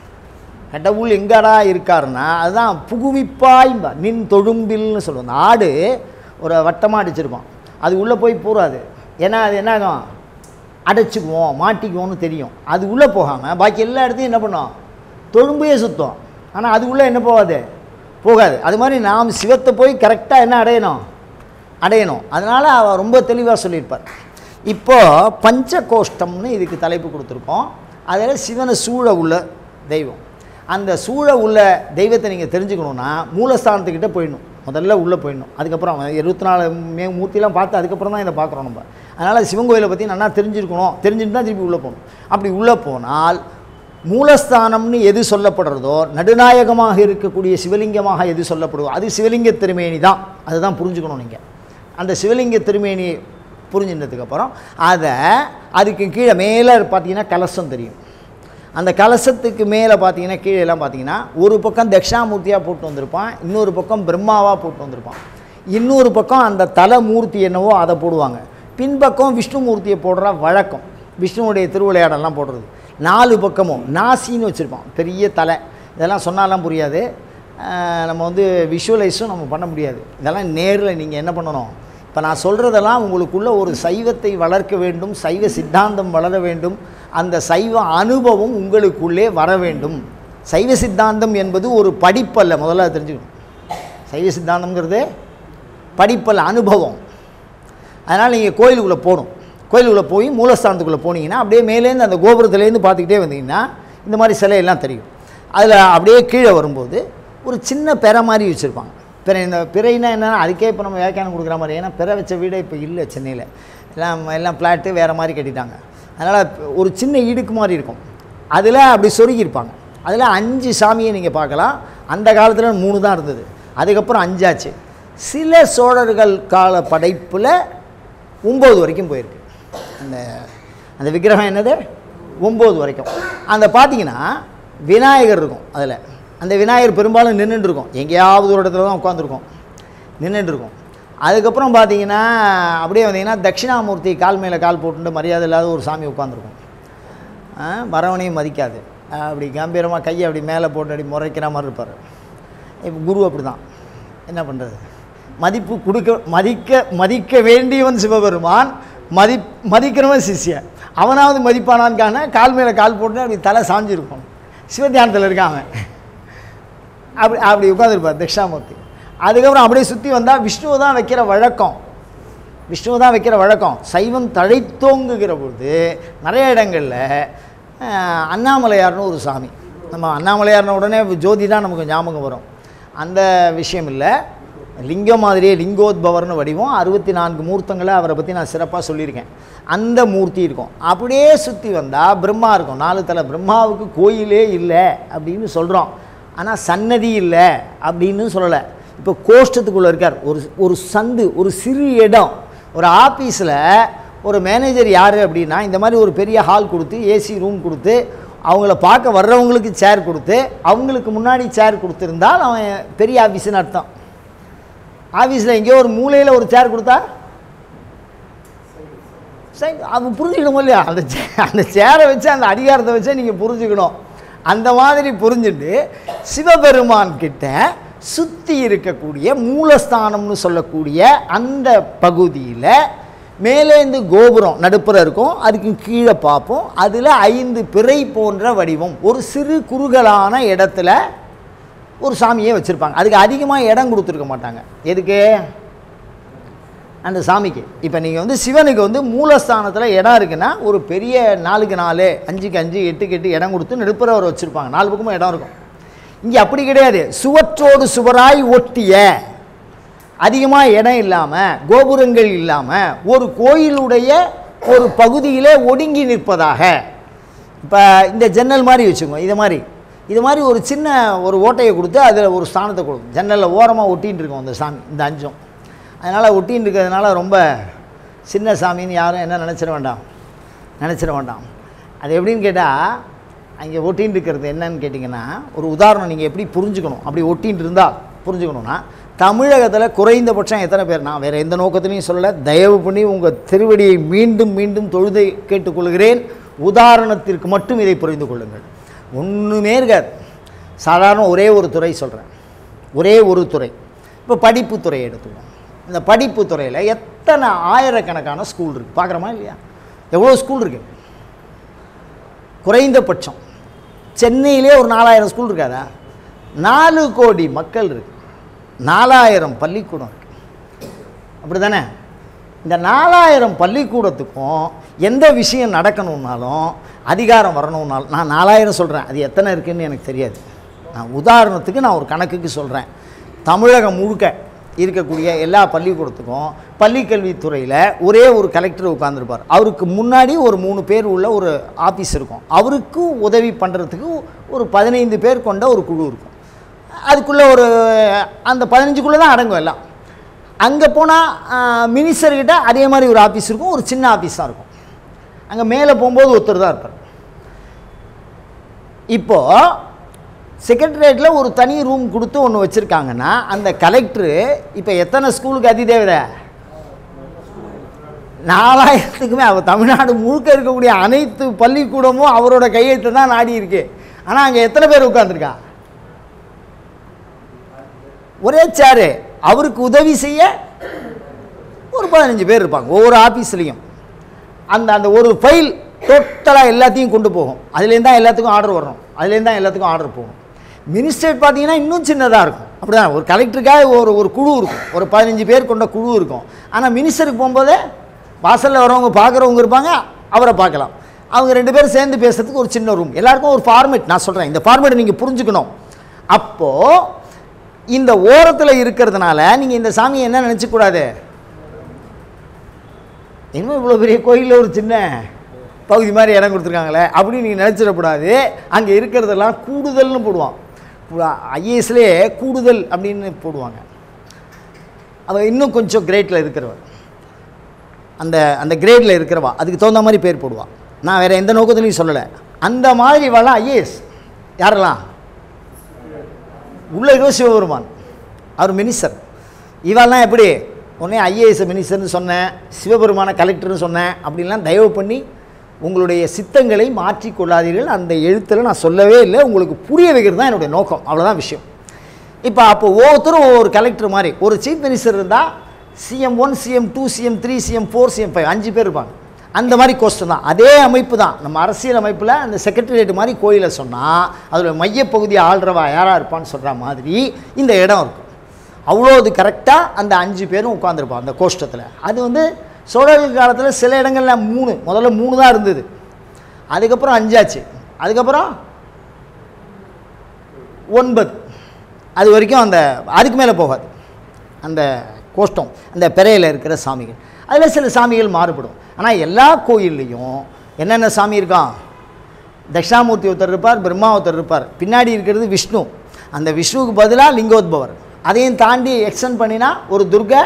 கடவுள் எங்கடா இருக்காருன்னா அதுதான் புகுவிப்பாய்ம்பா நின் தொழும்பில்னு சொல்லுவோம் அந்த ஆடு ஒரு வட்டமாக அடிச்சிருப்பான் அது உள்ளே போய் போகாது ஏன்னா அது என்ன ஆகும் அடைச்சிக்குவோம் மாட்டிக்குவோம்னு தெரியும் அது உள்ளே போகாமல் பாக்கி எல்லா இடத்தையும் என்ன பண்ணும் தொழும்பையே சுத்தம் ஆனால் அது உள்ளே என்ன போகாது போகாது அது மாதிரி நாம் சிவத்தை போய் கரெக்டாக என்ன அடையணும் அடையணும் அதனால் அவர் ரொம்ப தெளிவாக சொல்லியிருப்பார் இப்போது பஞ்சகோஷ்டம்னு இதுக்கு தலைப்பு கொடுத்துருக்கோம் அதில் சிவனை சூழ உள்ள தெய்வம் அந்த சூழ உள்ள தெய்வத்தை நீங்கள் தெரிஞ்சுக்கணுன்னா மூலஸ்தானத்துக்கிட்ட போயிடணும் முதல்ல உள்ளே போயிடணும் அதுக்கப்புறம் இருபத்தி நாலு மே மூர்த்திலாம் பார்த்து அதுக்கப்புறம் தான் இதை பார்க்குறோம் நம்ம அதனால் சிவன் கோயிலை பற்றி நல்லா தெரிஞ்சிருக்கணும் தெரிஞ்சுட்டு தான் திருப்பி உள்ளே போகணும் அப்படி உள்ளே போனால் மூலஸ்தானம்னு எது சொல்லப்படுறதோ நடுநாயகமாக இருக்கக்கூடிய சிவலிங்கமாக எது சொல்லப்படுதோ அது சிவலிங்க திருமேனி தான் அதுதான் புரிஞ்சுக்கணும் நீங்கள் அந்த சிவலிங்க திருமேனி புரிஞ்சினதுக்கப்புறம் அதை அதுக்கு கீழே மேலே பார்த்தீங்கன்னா கலசம் தெரியும் அந்த கலசத்துக்கு மேலே பார்த்தீங்கன்னா கீழே எல்லாம் பார்த்தீங்கன்னா ஒரு பக்கம் தட்சிணாமூர்த்தியாக போட்டு வந்திருப்பான் இன்னொரு பக்கம் பிரம்மாவாக போட்டு வந்திருப்பான் இன்னொரு பக்கம் அந்த தலை மூர்த்தி என்னவோ அதை போடுவாங்க பின்பக்கம் விஷ்ணுமூர்த்தியை போடுற வழக்கம் விஷ்ணுவுடைய திருவிளையாடெல்லாம் போடுறது நாலு பக்கமும் நாசின்னு வச்சுருப்பான் பெரிய தலை இதெல்லாம் சொன்னாலாம் புரியாது ஆஹ் நம்ம வந்து விஷுவலைஸும் நம்ம பண்ண முடியாது இதெல்லாம் நேரில் நீங்கள் என்ன பண்ணணும் இப்போ நான் சொல்கிறதெல்லாம் உங்களுக்குள்ள ஒரு சைவத்தை வளர்க்க வேண்டும் சைவ சித்தாந்தம் வளர வேண்டும் அந்த சைவ அனுபவம் உங்களுக்குள்ளே வர வேண்டும் சைவ சித்தாந்தம் என்பது ஒரு படிப்பல்ல முதல்ல அதை தெரிஞ்சுக்கணும் சைவ சித்தாந்தம்ங்கிறது படிப்பல்ல அனுபவம் அதனால் நீங்கள் கோயிலுக்குள்ளே போகணும் கோயிலுக்குள்ளே போய் மூலஸ்தானத்துக்குள்ளே போனீங்கன்னா அப்படியே மேலேருந்து அந்த கோபுரத்துலேருந்து பார்த்துக்கிட்டே வந்தீங்கன்னா இந்த மாதிரி சிலையெல்லாம் தெரியும் அதில் அப்படியே கீழே வரும்போது ஒரு சின்ன பெறை மாதிரி வச்சுருப்பாங்க பிறை இந்த பிறைனா என்னென்னா அதுக்கே இப்போ நம்ம வியாக்கியானம் கொடுக்குற மாதிரி ஏன்னா பிறை வச்ச வீடே இப்போ இல்லை சென்னையில் எல்லாம் எல்லாம் ஃப்ளாட்டு வேறு மாதிரி கட்டிட்டாங்க அதனால் ஒரு சின்ன இடுக்கு மாதிரி இருக்கும் அதில் அப்படி சொருகியிருப்பாங்க அதில் அஞ்சு சாமியை நீங்கள் பார்க்கலாம் அந்த காலத்தில் மூணு தான் இருந்தது அதுக்கப்புறம் அஞ்சாச்சு சில சோழர்கள் கால படைப்பில் ஒம்பது வரைக்கும் போயிருக்கு அந்த அந்த விக்கிரகம் என்னது ஒம்பது வரைக்கும் அந்த பார்த்தீங்கன்னா விநாயகர் இருக்கும் அதில் அந்த விநாயகர் பெரும்பாலும் நின்றுட்டு இருக்கும் எங்கேயாவது ஒரு இடத்துல தான் உட்காந்துருக்கும் நின்றுட்டு இருக்கும் அதுக்கப்புறம் பார்த்தீங்கன்னா அப்படியே வந்தீங்கன்னா தட்சிணாமூர்த்தி கால் மேலே கால் போட்டுட்டு மரியாதை இல்லாத ஒரு சாமி உட்காந்துருக்கும் வரவனையும் மதிக்காது அப்படி கம்பீரமாக கையை அப்படி மேலே போட்டு அப்படி முறைக்கிற மாதிரி இருப்பார் இப்போ குரு அப்படி தான் என்ன பண்ணுறது மதிப்பு கொடுக்க மதிக்க மதிக்க வேண்டியவன் சிவபெருமான் மதி மதிக்கிறவன் சிஷ்யன் அவனாவது மதிப்பானான்னு காண கால் மேலே கால் போட்டு அப்படி தலை சாஞ்சிருக்கும் சிவத்தியானத்தில் இருக்காங்க அப்படி அப்படி உட்காந்துருப்பார் தட்சிணாமூர்த்தி அதுக்கப்புறம் அப்படியே சுற்றி வந்தால் விஷ்ணுவை தான் வைக்கிற வழக்கம் விஷ்ணுவை தான் வைக்கிற வழக்கம் சைவம் தழைத்தோங்குகிற பொழுது நிறைய இடங்களில் அஹ், அண்ணாமலையார்னு ஒரு சாமி நம்ம அண்ணாமலையார்ன உடனே ஜோதி தான் நமக்கு ஞாபகம் வரும் அந்த விஷயம் இல்லை லிங்கம் மாதிரியே லிங்கோத்பவர்னு வடிவம் அறுபத்தி நான்கு மூர்த்தங்களை அவரை பற்றி நான் சிறப்பாக சொல்லியிருக்கேன் அந்த மூர்த்தி இருக்கும் அப்படியே சுற்றி வந்தால் பிரம்மா இருக்கும் நாலு தலை பிரம்மாவுக்கு கோயிலே இல்லை அப்படின்னு சொல்கிறோம் ஆனால் சன்னதி இல்லை அப்படின்னு சொல்லலை இப்போ கோஷ்டத்துக்குள்ளே இருக்கார் ஒரு ஒரு சந்து ஒரு சிறு இடம் ஒரு ஆஃபீஸில் ஒரு மேனேஜர் யார் அப்படின்னா இந்த மாதிரி ஒரு பெரிய ஹால் கொடுத்து ஏசி ரூம் கொடுத்து அவங்கள பார்க்க வர்றவங்களுக்கு சேர் கொடுத்து அவங்களுக்கு முன்னாடி சேர் கொடுத்துருந்தால் அவன் பெரிய ஆஃபீஸுன்னு அர்த்தம் ஆஃபீஸில் எங்கேயோ ஒரு மூலையில் ஒரு சேர் கொடுத்தா சரி அவன் புரிஞ்சுக்கணும் இல்லையா அந்த சே- அந்த சேரை வச்சு அந்த அதிகாரத்தை வச்சு நீங்கள் புரிஞ்சுக்கணும் அந்த மாதிரி புரிஞ்சுட்டு சிவபெருமான் கிட்ட சுற்றி இருக்கக்கூடிய மூலஸ்தானம்னு சொல்லக்கூடிய அந்த பகுதியில் மேலேந்து கோபுரம் நடுப்புற இருக்கும் அதுக்கு கீழே பார்ப்போம் அதில் ஐந்து பிறை போன்ற வடிவம் ஒரு சிறு குறுகலான இடத்துல ஒரு சாமியே வச்சுருப்பாங்க அதுக்கு அதிகமாக இடம் கொடுத்துருக்க மாட்டாங்க எதுக்கு அந்த சாமிக்கு இப்போ நீங்கள் வந்து சிவனுக்கு வந்து மூலஸ்தானத்தில் இடம் இருக்குன்னா ஒரு பெரிய நாலுக்கு நாலு அஞ்சுக்கு அஞ்சு எட்டுக்கு எட்டு இடம் கொடுத்து நடுப்புறவர் வச்சுருப்பாங்க நாலு பக்கமும் இடம் இருக்கும் இங்கே அப்படி கிடையாது சுவற்றோடு சுவராய் ஒட்டிய அதிகமாக இடம் இல்லாமல் கோபுரங்கள் இல்லாமல் ஒரு கோயிலுடைய ஒரு பகுதியிலே ஒடுங்கி நிற்பதாக இப்போ இந்த ஜன்னல் மாதிரி வச்சுக்கோங்க இது மாதிரி இது மாதிரி ஒரு சின்ன ஒரு ஓட்டையை கொடுத்து அதில் ஒரு ஸ்தானத்தை கொடுக்கும் ஜன்னலில் ஓரமாக ஒட்டின்னு இருக்கும் அந்த சாமி இந்த அஞ்சும் அதனால் ஒட்டின்னு இருக்கிறதுனால ரொம்ப சின்ன சாமின்னு யாரும் என்ன நினச்சிட வேண்டாம் நினச்சிட வேண்டாம் அது எப்படின்னு கேட்டால் அங்கே ஒட்டின்னு இருக்கிறது என்னன்னு கேட்டிங்கன்னா ஒரு உதாரணம் நீங்கள் எப்படி புரிஞ்சுக்கணும் அப்படி ஒட்டின்னு இருந்தால் புரிஞ்சுக்கணுன்னா தமிழகத்தில் குறைந்தபட்சம் எத்தனை பேர் நான் வேறு எந்த நோக்கத்திலையும் சொல்லலை தயவு பண்ணி உங்கள் திருவடியை மீண்டும் மீண்டும் தொழுதை கேட்டுக்கொள்கிறேன் உதாரணத்திற்கு மட்டும் இதை புரிந்து கொள்ளுங்கள் ஒன்றுமே இருக்காது சாதாரண ஒரே ஒரு துறை சொல்கிறேன் ஒரே ஒரு துறை இப்போ படிப்பு துறையை எடுத்துக்கோங்க இந்த படிப்பு துறையில் எத்தனை ஆயிரக்கணக்கான ஸ்கூல் இருக்குது பார்க்குறோமா இல்லையா எவ்வளோ ஸ்கூல் இருக்குது குறைந்தபட்சம் சென்னையிலே ஒரு நாலாயிரம் ஸ்கூல் இருக்காதா நாலு கோடி மக்கள் இருக்கு நாலாயிரம் பள்ளிக்கூடம் இருக்கு அப்படி தானே இந்த நாலாயிரம் பள்ளிக்கூடத்துக்கும் எந்த விஷயம் நடக்கணுன்னாலும் அதிகாரம் வரணும்னாலும் நான் நாலாயிரம் சொல்கிறேன் அது எத்தனை இருக்குன்னு எனக்கு தெரியாது நான் உதாரணத்துக்கு நான் ஒரு கணக்குக்கு சொல்கிறேன் தமிழகம் முழுக்க இருக்கக்கூடிய எல்லா பள்ளிக்கூடத்துக்கும் பள்ளிக்கல்வித்துறையில் ஒரே ஒரு கலெக்டர் உட்காந்துருப்பார் அவருக்கு முன்னாடி ஒரு மூணு பேர் உள்ள ஒரு ஆஃபீஸ் இருக்கும் அவருக்கும் உதவி பண்ணுறதுக்கு ஒரு பதினைந்து பேர் கொண்ட ஒரு குழு இருக்கும் அதுக்குள்ளே ஒரு அந்த பதினஞ்சுக்குள்ளே தான் அடங்கும் எல்லாம் அங்கே போனால் மினிஸ்டர்கிட்ட அதே மாதிரி ஒரு ஆஃபீஸ் இருக்கும் ஒரு சின்ன ஆஃபீஸ் தான் இருக்கும் அங்கே மேலே போகும்போது ஒருத்தர் தான் இருப்பார் இப்போது செக்ரட்டரியேட்டில் ஒரு தனி ரூம் கொடுத்து ஒன்று வச்சுருக்காங்கன்னா அந்த கலெக்டரு இப்போ எத்தனை ஸ்கூலுக்கு அதிதேவதை நாலாயிரத்துக்குமே அவர் தமிழ்நாடு முழுக்க இருக்கக்கூடிய அனைத்து பள்ளிக்கூடமும் அவரோட கையெழுத்து தான் நாடி இருக்கு ஆனால் அங்கே எத்தனை பேர் உட்காந்துருக்கா ஒரே சேரு அவருக்கு உதவி செய்ய ஒரு பதினஞ்சு பேர் இருப்பாங்க ஒவ்வொரு ஆஃபீஸ்லேயும் அந்த அந்த ஒரு ஃபைல் டோட்டலாக எல்லாத்தையும் கொண்டு போகும் அதுலேருந்து தான் எல்லாத்துக்கும் ஆர்டர் வரணும் அதுலேருந்து தான் எல்லாத்துக்கும் ஆர்டர் போகும் மினிஸ்டர் பார்த்தீங்கன்னா இன்னும் சின்னதாக இருக்கும் அப்படிதான் ஒரு கலெக்டருக்காக ஒரு ஒரு குழு இருக்கும் ஒரு பதினஞ்சு பேர் கொண்ட குழு இருக்கும் ஆனால் மினிஸ்டருக்கு போகும்போதே வாசலில் வரவங்க பார்க்குறவங்க இருப்பாங்க அவரை பார்க்கலாம் அவங்க ரெண்டு பேரும் சேர்ந்து பேசுறதுக்கு ஒரு சின்ன ரூம் எல்லாருக்கும் ஒரு ஃபார்மேட் நான் சொல்கிறேன் இந்த ஃபார்மேட்டை நீங்கள் புரிஞ்சுக்கணும் அப்போது இந்த ஓரத்தில் இருக்கிறதுனால நீங்கள் இந்த சாமியை என்ன நினச்சக்கூடாது இன்னும் இவ்வளோ பெரிய கோயிலில் ஒரு சின்ன பகுதி மாதிரி இடம் கொடுத்துருக்காங்களே அப்படின்னு நீங்கள் நினச்சிடக்கூடாது அங்கே இருக்கிறதெல்லாம் கூடுதல்னு போடுவான் ஐஏஎஸ்லேயே கூடுதல் அப்படின்னு போடுவாங்க அவள் இன்னும் கொஞ்சம் கிரேட்டில் இருக்கிறவன் அந்த அந்த கிரேடில் இருக்கிறவா அதுக்கு தகுந்த மாதிரி பேர் போடுவாள் நான் வேறு எந்த நோக்கத்துலையும் சொல்லலை அந்த மாதிரி வாழலாம் ஐஏஎஸ் யாரெல்லாம் உள்ள இருக்கோ சிவபெருமான் அவர் மினிஸ்டர் இவெல்லாம் எப்படி உடனே ஐஏஎஸ் மினிஸ்டர்னு சொன்னேன் சிவபெருமான கலெக்டர்னு சொன்னேன் அப்படின்லாம் தயவு பண்ணி உங்களுடைய சித்தங்களை மாற்றிக் கொள்ளாதீர்கள் அந்த எழுத்தில் நான் சொல்லவே இல்லை உங்களுக்கு புரிய வைக்கிறது தான் என்னுடைய நோக்கம் அவ்வளோதான் விஷயம் இப்போ அப்போ ஒவ்வொருத்தரும் ஒவ்வொரு கலெக்டர் மாதிரி ஒரு சீஃப் மினிஸ்டர் இருந்தால் CM one CM two CM three CM four CM five அஞ்சு பேர் இருப்பாங்க அந்த மாதிரி கோஸ்ட் தான் அதே அமைப்பு தான் நம்ம அரசியல் அமைப்பில் அந்த செக்ரட்டரியேட் மாதிரி கோயிலை சொன்னால் அதில் மையப்பகுதியை ஆள்றவா யாராக இருப்பான்னு சொல்கிற மாதிரி இந்த இடம் இருக்கும் அவ்வளோ அது கரெக்டாக அந்த அஞ்சு பேரும் உட்காந்துருப்பான் அந்த கோஷ்டத்தில் அது வந்து சோழர்கள் காலத்தில் சில இடங்களில் மூணு முதல்ல மூணு தான் இருந்தது அதுக்கப்புறம் அஞ்சாச்சு அதுக்கப்புறம் ஒன்பது அது வரைக்கும் அந்த அதுக்கு மேலே போகாது அந்த கோஷ்டம் அந்த பிறையில் இருக்கிற சாமிகள் அதில் சில சாமிகள் மாறுபடும் ஆனால் எல்லா கோயில்லையும் என்னென்ன சாமி இருக்கான் தட்சிணாமூர்த்தி ஒருத்தர் இருப்பார் பிரம்மா ஒருத்தர் இருப்பார் பின்னாடி இருக்கிறது விஷ்ணு அந்த விஷ்ணுவுக்கு பதிலாக லிங்கோத்பவர் அதையும் தாண்டி எக்ஸ்டெண்ட் பண்ணினா ஒரு துர்கை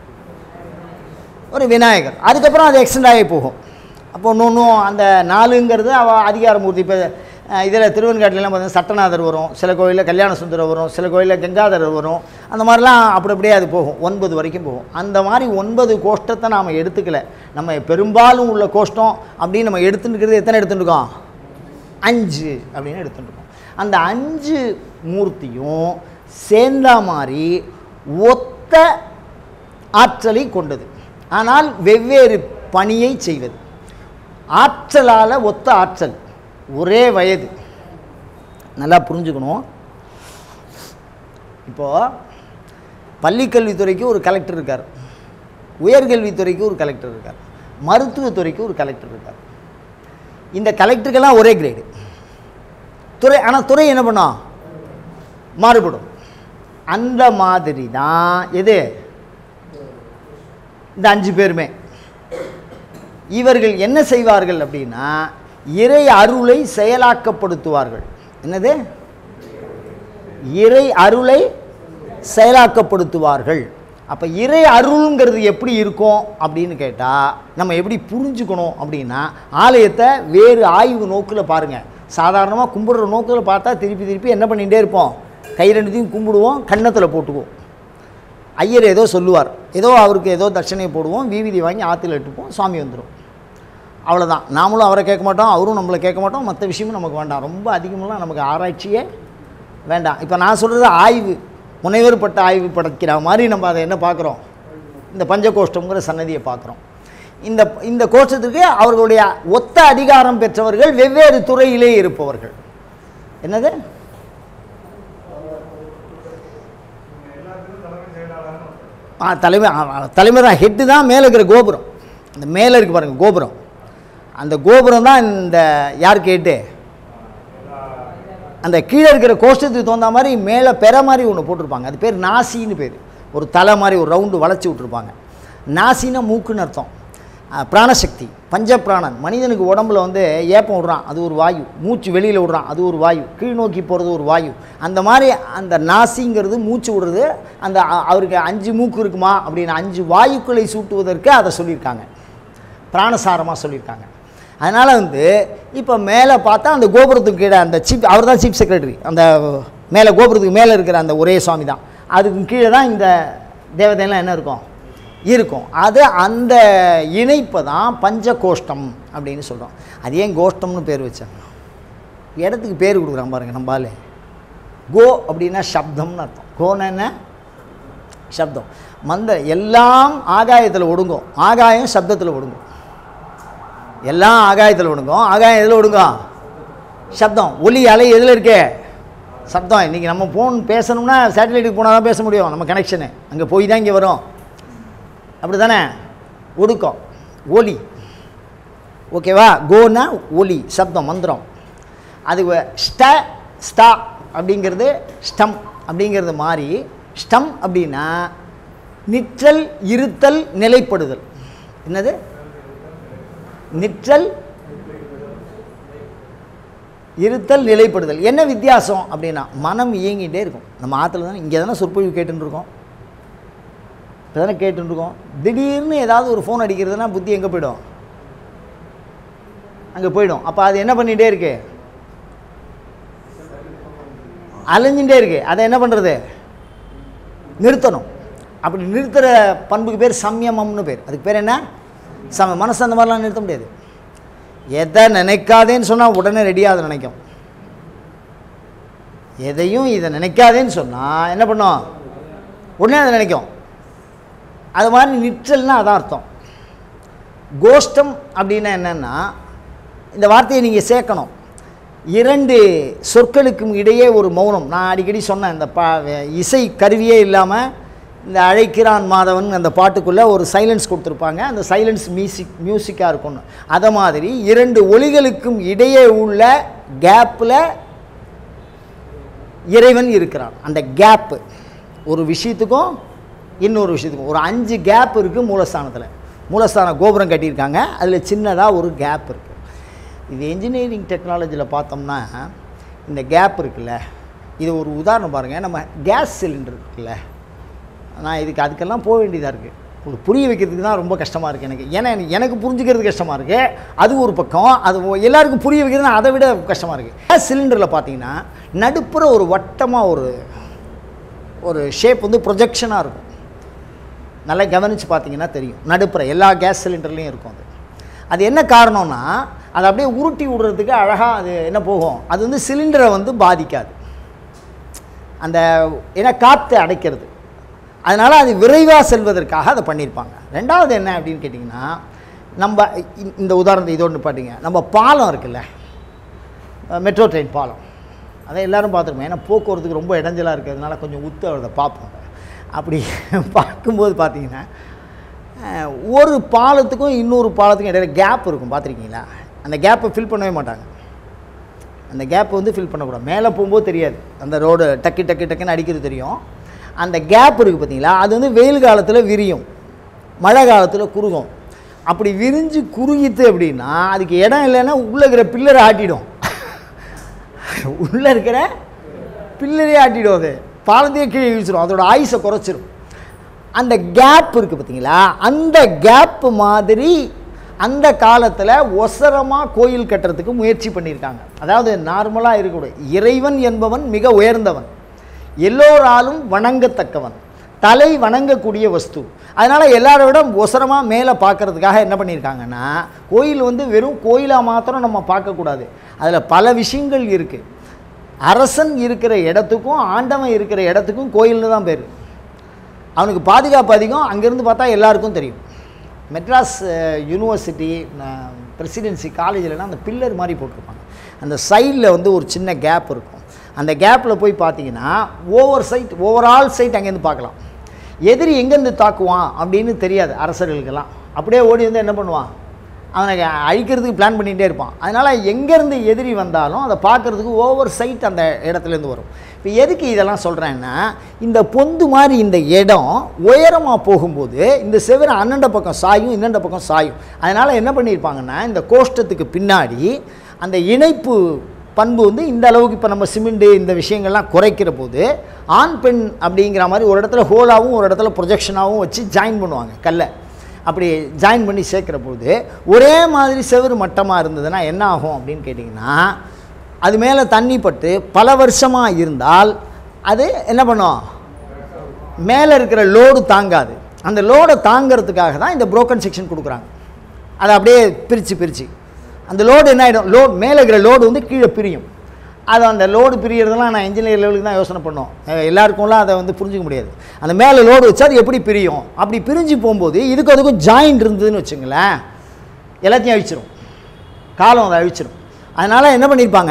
ஒரு விநாயகர் அதுக்கப்புறம் அது எக்ஸ்டெண்ட் ஆகி போகும் அப்போ ஒன்று ஒன்றும் அந்த நாலுங்கிறது அவ அதிகாரமூர்த்தி இப்போ இதில் திருவெண்காட்டிலலாம் பார்த்தீங்கன்னா சட்டநாதர் வரும் சில கோயிலில் கல்யாண சுந்தரம் வரும் சில கோயிலில் கங்காதரர் வரும் அந்த மாதிரிலாம் அப்படி அப்படியே அது போகும் ஒன்பது வரைக்கும் போகும் அந்த மாதிரி ஒன்பது கோஷ்டத்தை நாம் எடுத்துக்கல நம்ம பெரும்பாலும் உள்ள கோஷ்டம் அப்படின்னு நம்ம எடுத்துட்டுருக்கிறது எத்தனை எடுத்துட்டுருக்கோம் அஞ்சு அப்படின்னு எடுத்துட்டுருக்கோம் அந்த அஞ்சு மூர்த்தியும் சேர்ந்தா மாதிரி ஒத்த ஆற்றலை கொண்டது ஆனால் வெவ்வேறு பணியை செய்வது ஆற்றலால் ஒத்த ஆற்றல் ஒரே வயது நல்லா புரிஞ்சுக்கணும் இப்போது பள்ளிக்கல்வித்துறைக்கு ஒரு கலெக்டர் இருக்கார் உயர்கல்வித்துறைக்கு ஒரு கலெக்டர் இருக்கார் மருத்துவத்துறைக்கு ஒரு கலெக்டர் இருக்கார் இந்த கலெக்டருக்கெல்லாம் ஒரே கிரேடு துறை ஆனால் துறை என்ன பண்ணும் மாறுபடும் அந்த மாதிரி தான் எது இந்த அஞ்சு பேருமே இவர்கள் என்ன செய்வார்கள் அப்படின்னா இறை அருளை செயலாக்கப்படுத்துவார்கள் என்னது இறை அருளை செயலாக்கப்படுத்துவார்கள் அப்போ இறை அருள்ங்கிறது எப்படி இருக்கும் அப்படின்னு கேட்டால் நம்ம எப்படி புரிஞ்சுக்கணும் அப்படின்னா ஆலயத்தை வேறு ஆய்வு நோக்கில் பாருங்கள் சாதாரணமாக கும்பிடுற நோக்கில் பார்த்தா திருப்பி திருப்பி என்ன பண்ணிகிட்டே இருப்போம் கை ரெண்டுத்தையும் கும்பிடுவோம் கன்னத்தில் போட்டுக்குவோம் ஐயர் ஏதோ சொல்லுவார் ஏதோ அவருக்கு ஏதோ தட்சணையை போடுவோம் விவிதி வாங்கி ஆற்றுல இட்டுப்போம் சுவாமி வந்துடும் அவ்வளோதான் நாமளும் அவரை கேட்க மாட்டோம் அவரும் நம்மளை கேட்க மாட்டோம் மற்ற விஷயமும் நமக்கு வேண்டாம் ரொம்ப அதிகமெல்லாம் நமக்கு ஆராய்ச்சியே வேண்டாம் இப்போ நான் சொல்கிறது ஆய்வு முனைவர் பட்ட ஆய்வு படைக்கிற மாதிரி நம்ம அதை என்ன பார்க்குறோம் இந்த பஞ்சகோஷ்டம்ங்கிற சன்னதியை பார்க்குறோம் இந்த இந்த கோஷ்டத்துக்கு அவர்களுடைய ஒத்த அதிகாரம் பெற்றவர்கள் வெவ்வேறு துறையிலே இருப்பவர்கள் என்னது ஆ தலைமை ஆ, ஆ, தலைமை தான் ஹெட்டு தான் மேலே இருக்கிற கோபுரம் அந்த மேலே இருக்கு பாருங்கள் கோபுரம் அந்த கோபுரம் தான் இந்த யாருக்கு ஹெட்டு அந்த கீழே இருக்கிற கோஷ்டத்துக்கு தகுந்த மாதிரி மேலே பெற மாதிரி ஒன்று போட்டிருப்பாங்க அது பேர் நாசின்னு பேர் ஒரு தலை மாதிரி ஒரு ரவுண்டு வளைச்சி விட்ருப்பாங்க நாசின்னா மூக்குன்னு அர்த்தம் அஹ், பிராணசக்தி பஞ்சப்பிராணன் மனிதனுக்கு உடம்புல வந்து ஏப்பம் விடுறான் அது ஒரு வாயு மூச்சு வெளியில் விடுறான் அது ஒரு வாயு கீழ் நோக்கி போகிறது ஒரு வாயு அந்த மாதிரி அந்த நாசிங்கிறது மூச்சு விடுறது அந்த அ- அவருக்கு அஞ்சு மூக்கு இருக்குமா அப்படின்னு அஞ்சு வாயுக்களை சூட்டுவதற்கு அதை சொல்லியிருக்காங்க பிராணசாரமாக சொல்லியிருக்காங்க அதனால் வந்து இப்போ மேலே பார்த்தா அந்த கோபுரத்துக்கு கீழே அந்த சீஃப் அவர் தான் சீஃப் செக்ரட்டரி அந்த மேலே கோபுரத்துக்கு மேலே இருக்கிற அந்த ஒரே சுவாமி தான் அதுக்கு கீழே தான் இந்த தேவதையெல்லாம் என்ன இருக்கும் இருக்கும் அது அந்த இணைப்பை தான் பஞ்சகோஷ்டம் அப்படின்னு சொல்கிறோம் அது ஏன் கோஷ்டம்னு பேர் வச்சாங்க இடத்துக்கு பேர் கொடுக்குறான் பாருங்கள் நம்ம ஆளு கோ அப்படின்னா சப்தம்னு அர்த்தம் கோன்னா என்ன சப்தம் மந்த எல்லாம் ஆகாயத்தில் ஒடுங்கும் ஆகாயம் சப்தத்தில் ஒடுங்கும் எல்லாம் ஆகாயத்தில் ஒடுங்கும் ஆகாயம் எதில் ஒடுங்கும் சப்தம் ஒலி அலை எதில் இருக்கே சப்தம் இன்றைக்கி நம்ம ஃபோன் பேசணும்னா சேட்டலைட்டுக்கு போனால் தான் பேச முடியும் நம்ம கனெக்ஷனு அங்கே போய் தான் இங்கே வரும் அப்படி தானே ஒடுக்கம் ஒலி ஓகேவா கோனா ஒலி சப்தம் மந்திரம் அது வ- ஸ்ட ஸ்டா அப்படிங்கிறது ஸ்டம் அப்படிங்கிறது மாதிரி ஸ்டம் அப்படின்னா நிற்றல் இருத்தல் நிலைப்படுதல் என்னது நிற்றல் இருத்தல் நிலைப்படுதல் என்ன வித்தியாசம் அப்படின்னா மனம் இயங்கிட்டே இருக்கும் நம்ம ஆற்றுல தானே இங்கே தானே சொற்பொழிவு கேட்டுன்னு இருக்கோம் இப்போ தானே கேட்டுன்னு இருக்கோம் திடீர்னு ஏதாவது ஒரு ஃபோன் அடிக்கிறதுனா புத்தி எங்கே போயிடும் அங்கே போயிடும் அப்போ அது என்ன பண்ணிகிட்டே இருக்கு அலைஞ்சுட்டே இருக்கு அதை என்ன பண்ணுறது நிறுத்தணும் அப்படி நிறுத்துகிற பண்புக்கு பேர் சம்யமம்னு பேர் அதுக்கு பேர் என்ன சம மனசு அந்த மாதிரிலாம் நிறுத்த முடியாது எதை நினைக்காதேன்னு சொன்னால் உடனே ரெடியாக அதை நினைக்கும் எதையும் இதை நினைக்காதேன்னு சொன்னால் என்ன பண்ணும் உடனே அதை நினைக்கும் அது மாதிரி நிற்றல்னா அதான் அர்த்தம் கோஷ்டம் அப்படின்னா என்னென்னா இந்த வார்த்தையை நீங்கள் சேர்க்கணும் இரண்டு சொற்களுக்கும் இடையே ஒரு மௌனம் நான் அடிக்கடி சொன்னேன் இந்த பா இசை கருவியே இல்லாமல் இந்த அழைக்கிறான் மாதவன் அந்த பாட்டுக்குள்ளே ஒரு சைலன்ஸ் கொடுத்துருப்பாங்க அந்த சைலன்ஸ் மியூசிக் மியூசிக்காக இருக்கும்னு அதை மாதிரி இரண்டு ஒலிகளுக்கும் இடையே உள்ள கேப்பில் இறைவன் இருக்கிறான் அந்த கேப்பு ஒரு விஷயத்துக்கும் இன்னொரு விஷயத்துக்கும் ஒரு அஞ்சு கேப் இருக்குது மூலஸ்தானத்தில் மூலஸ்தான கோபுரம் கட்டியிருக்காங்க அதில் சின்னதாக ஒரு கேப் இருக்குது இது என்ஜினியரிங் டெக்னாலஜியில் பார்த்தோம்னா இந்த கேப் இருக்குல்ல இது ஒரு உதாரணம் பாருங்கள் நம்ம கேஸ் சிலிண்டர் இருக்குல்ல நான் இதுக்கு அதுக்கெல்லாம் போக வேண்டியதாக இருக்குது உங்களுக்கு புரிய வைக்கிறதுக்கு தான் ரொம்ப கஷ்டமாக இருக்குது எனக்கு ஏன்னா எனக்கு- எனக்கு புரிஞ்சுக்கிறது கஷ்டமாக இருக்குது அது ஒரு பக்கம் அது ஒ- எல்லாருக்கும் புரிய வைக்கிறது அதை விட கஷ்டமாக இருக்குது கேஸ் சிலிண்டரில் பார்த்தீங்கன்னா நடுப்புற ஒரு வட்டமாக ஒரு ஒரு ஷேப் வந்து ப்ரொஜெக்ஷனாக இருக்கும் நல்லா கவனித்து பார்த்தீங்கன்னா தெரியும் நடுப்புற எல்லா கேஸ் சிலிண்டர்லேயும் இருக்கும் அது அது என்ன காரணம்னா அதை அப்படியே உருட்டி விடுறதுக்கு அழகாக அது என்ன போகும் அது வந்து சிலிண்டரை வந்து பாதிக்காது அந்த ஏன்னா காற்று அடைக்கிறது அதனால் அது விரைவாக செல்வதற்காக அதை பண்ணியிருப்பாங்க ரெண்டாவது என்ன அப்படின்னு கேட்டிங்கன்னா நம்ம இ- இந்த உதாரணத்தை இது ஒன்று பாட்டிங்க நம்ம பாலம் இருக்குல்ல மெட்ரோ ட்ரெயின் பாலம் அதை எல்லாரும் பார்த்துருப்போம் ஏன்னா போக்குவரத்துக்கு ரொம்ப இடைஞ்சலாக இருக்கிறதுனால கொஞ்சம் உத்து அதை பார்ப்போம் அப்படி பார்க்கும்போது பார்த்தீங்கன்னா அஹ், ஒரு பாலத்துக்கும் இன்னொரு பாலத்துக்கும் இடையில கேப் இருக்கும் பார்த்துருக்கீங்களா அந்த கேப்பை ஃபில் பண்ணவே மாட்டாங்க அந்த கேப் வந்து ஃபில் பண்ணக்கூடாது மேலே போகும்போது தெரியாது அந்த ரோடு டக்கு டக்கு டக்குன்னு அடிக்கிறது தெரியும் அந்த கேப் இருக்குது பார்த்தீங்களா அது வந்து வெயில் காலத்தில் விரியும் மழை காலத்தில் குறுகும் அப்படி விரிஞ்சு குறுகித்து அப்படின்னா அதுக்கு இடம் இல்லைன்னா உள்ளே இருக்கிற பில்லரை ஆட்டிடும் உள்ளே இருக்கிற பில்லரே ஆட்டிடும் அது பாலத்தையே கீழே இழுச்சிடும் அதோட ஆயுசை குறைச்சிரும் அந்த கேப் இருக்குது பார்த்தீங்களா அந்த கேப் மாதிரி அந்த காலத்தில் ஒசரமாக கோயில் கட்டுறதுக்கு முயற்சி பண்ணியிருக்காங்க அதாவது நார்மலாக இருக்கக்கூடிய இறைவன் என்பவன் மிக உயர்ந்தவன் எல்லோராலும் வணங்கத்தக்கவன் தலை வணங்கக்கூடிய வஸ்து அதனால் எல்லாரை விட ஒசரமாக மேலே பார்க்கறதுக்காக என்ன பண்ணியிருக்காங்கன்னா கோயில் வந்து வெறும் கோயிலாக மாத்திரம் நம்ம பார்க்கக்கூடாது அதில் பல விஷயங்கள் இருக்குது அரசன் இருக்கிற இடத்துக்கும் ஆண்டவன் இருக்கிற இடத்துக்கும் கோயில்னு தான் பேர் அவனுக்கு பாதுகாப்பு அதிகம் அங்கேருந்து பார்த்தா எல்லாருக்கும் தெரியும் மெட்ராஸ் யூனிவர்சிட்டி பிரசிடென்சி காலேஜில்னா அந்த பில்லர் மாதிரி போட்டிருப்பாங்க அந்த சைடில் வந்து ஒரு சின்ன கேப் இருக்கும் அந்த கேப்பில் போய் பார்த்தீங்கன்னா ஓவர் சைட் ஓவரால் சைட் அங்கேருந்து பார்க்கலாம் எதிரி எங்கேருந்து தாக்குவான் அப்படின்னு தெரியாது அரசர்களுக்கெல்லாம் அப்படியே ஓடி வந்து என்ன பண்ணுவான் அவனை அழிக்கிறதுக்கு பிளான் பண்ணிகிட்டே இருப்பான் அதனால் எங்கேருந்து எதிரி வந்தாலும் அதை பார்க்குறதுக்கு ஓவர் சைட் அந்த இடத்துலேருந்து வரும் இப்போ எதுக்கு இதெல்லாம் சொல்கிறேன்னா இந்த பொந்து மாதிரி இந்த இடம் உயரமாக போகும்போது இந்த செவரு அண்ணண்ட பக்கம் சாயும் இன்னண்ட பக்கம் சாயும் அதனால் என்ன பண்ணியிருப்பாங்கன்னா இந்த கோஷ்டத்துக்கு பின்னாடி அந்த இணைப்பு பண்பு வந்து இந்த அளவுக்கு இப்போ நம்ம சிமெண்ட்டு இந்த விஷயங்கள்லாம் குறைக்கிற போது ஆண் பெண் அப்படிங்கிற மாதிரி ஒரு இடத்துல ஹோலாகவும் ஒரு இடத்துல ப்ரொஜெக்ஷனாகவும் வச்சு ஜாயின் பண்ணுவாங்க கல்லை அப்படி ஜாயின் பண்ணி சேர்க்குற பொழுது ஒரே மாதிரி செவுரு மட்டமாக இருந்ததுன்னா என்ன ஆகும் அப்படின்னு கேட்டிங்கன்னா அது மேலே தண்ணி பட்டு பல வருஷமாக இருந்தால் அது என்ன பண்ணும் மேலே இருக்கிற லோடு தாங்காது அந்த லோடை தாங்கிறதுக்காக தான் இந்த broken செக்ஷன் கொடுக்குறாங்க அதை அப்படியே பிரித்து பிரித்து அந்த லோடு என்ன ஆகிடும் லோடு மேலே இருக்கிற லோடு வந்து கீழே பிரியும் அது அந்த லோடு பிரியறதெல்லாம் நான் இன்ஜினியர் லெவலுக்கு தான் யோசனை பண்ணோம் அஹ் எல்லாருக்கும்லாம் அதை வந்து புரிஞ்சுக்க முடியாது அந்த மேலே லோடு வச்சா அது எப்படி பிரியும் அப்படி பிரிஞ்சு போகும்போது இதுக்கு அதுக்கும் ஜாயிண்ட் இருந்ததுன்னு வச்சுங்களேன் எல்லாத்தையும் அழிச்சிரும் காலம் அதை அழிச்சிரும் அதனால் என்ன பண்ணியிருப்பாங்க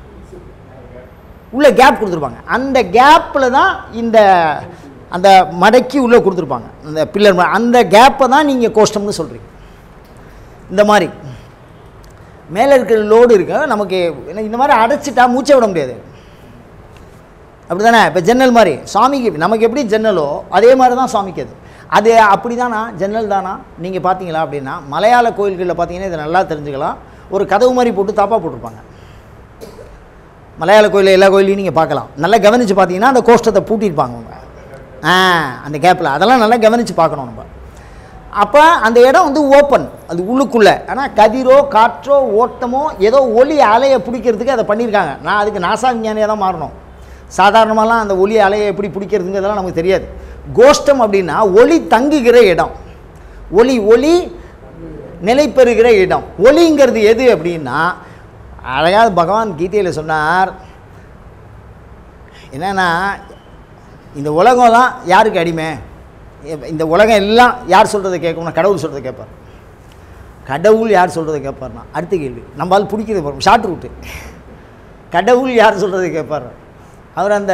உள்ள கேப் கொடுத்துருப்பாங்க அந்த கேப்பில் தான் இந்த அந்த மடக்கி உள்ளே கொடுத்துருப்பாங்க அந்த பில்லர் அந்த கேப்பை தான் நீங்கள் கோஷ்டம்னு சொல்கிறீங்க இந்த மாதிரி மேலே இருக்கிற லோடு இருக்கு நமக்கு என்ன இந்த மாதிரி அடைச்சிட்டா மூச்சை விட முடியாது அப்படி தானே இப்போ ஜன்னல் மாதிரி சாமிக்கு நமக்கு எப்படி ஜன்னலோ அதே மாதிரி தான் சாமிக்கு அது அது அப்படி தானா ஜன்னல் தானா நீங்கள் பார்த்தீங்களா அப்படின்னா மலையாள கோயில்களில் பார்த்தீங்கன்னா இதை நல்லா தெரிஞ்சுக்கலாம் ஒரு கதவு மாதிரி போட்டு தாப்பா போட்டிருப்பாங்க மலையாள கோயில் எல்லா கோயிலையும் நீங்கள் பார்க்கலாம் நல்லா கவனித்து பார்த்தீங்கன்னா அந்த கோஷ்டத்தை பூட்டியிருப்பாங்க அவங்க ஆ அந்த கேப்பில் அதெல்லாம் நல்லா கவனித்து பார்க்கணும் நம்ம அப்போ அந்த இடம் வந்து ஓப்பன் அது உள்ளுக்குள்ளே ஆனால் கதிரோ காற்றோ ஓட்டமோ ஏதோ ஒளி அலையை பிடிக்கிறதுக்கு அதை பண்ணியிருக்காங்க நான் அதுக்கு நாசா விஞ்ஞானியாக தான் மாறணும் சாதாரணமாலாம் அந்த ஒளி அலையை எப்படி பிடிக்கிறதுங்கிறதெல்லாம் நமக்கு தெரியாது கோஷ்டம் அப்படின்னா ஒளி தங்குகிற இடம் ஒளி ஒளி நிலை பெறுகிற இடம் ஒளிங்கிறது எது அப்படின்னா அழகாக பகவான் கீதையில் சொன்னார் என்னன்னா இந்த உலகம் தான் யாருக்கு அடிமை இ- இந்த உலகம் எல்லாம் யார் சொல்கிறத கேட்கணும்னா கடவுள் சொல்கிறத கேட்பார் கடவுள் யார் சொல்கிறத கேட்பார்னா அடுத்த கேள்வி நம்மளால் பிடிக்கிறது போகிறோம் ஷார்ட் ரூட்டு கடவுள் யார் சொல்கிறத கேட்பார் அவர் அந்த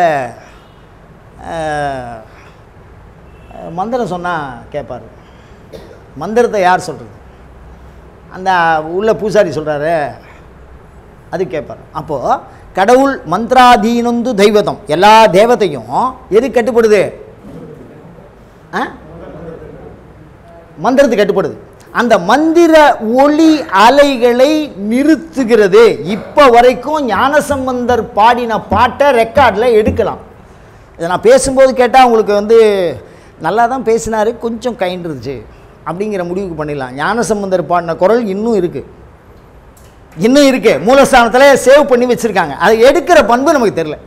அஹ், அஹ், மந்திரம் சொன்னால் கேட்பார் மந்திரத்தை யார் சொல்கிறது அந்த உள்ள பூசாரி சொல்கிறாரு அது கேட்பார் அப்போது கடவுள் மந்திராதீனந்து தெய்வதம் எல்லா தேவதையும் எது கட்டுப்படுது ஆ? மந்திரத்துக்கு கட்டுப்படுது அந்த மந்திர ஒளி அலைகளை நிறுத்துகிறது இப்போ வரைக்கும் ஞானசம்பந்தர் பாடின பாட்டை ரெக்கார்டில் எடுக்கலாம் இதை நான் பேசும்போது கேட்டால் உங்களுக்கு வந்து நல்லா தான் பேசினாரு கொஞ்சம் கைண்ட் இருந்துச்சு அப்படிங்கிற முடிவுக்கு பண்ணிடலாம் ஞானசம்பந்தர் பாடின குரல் இன்னும் இருக்குது இன்னும் இருக்கு மூலஸ்தானத்தில் சேவ் பண்ணி வச்சுருக்காங்க அதை எடுக்கிற பண்பு நமக்கு தெரியல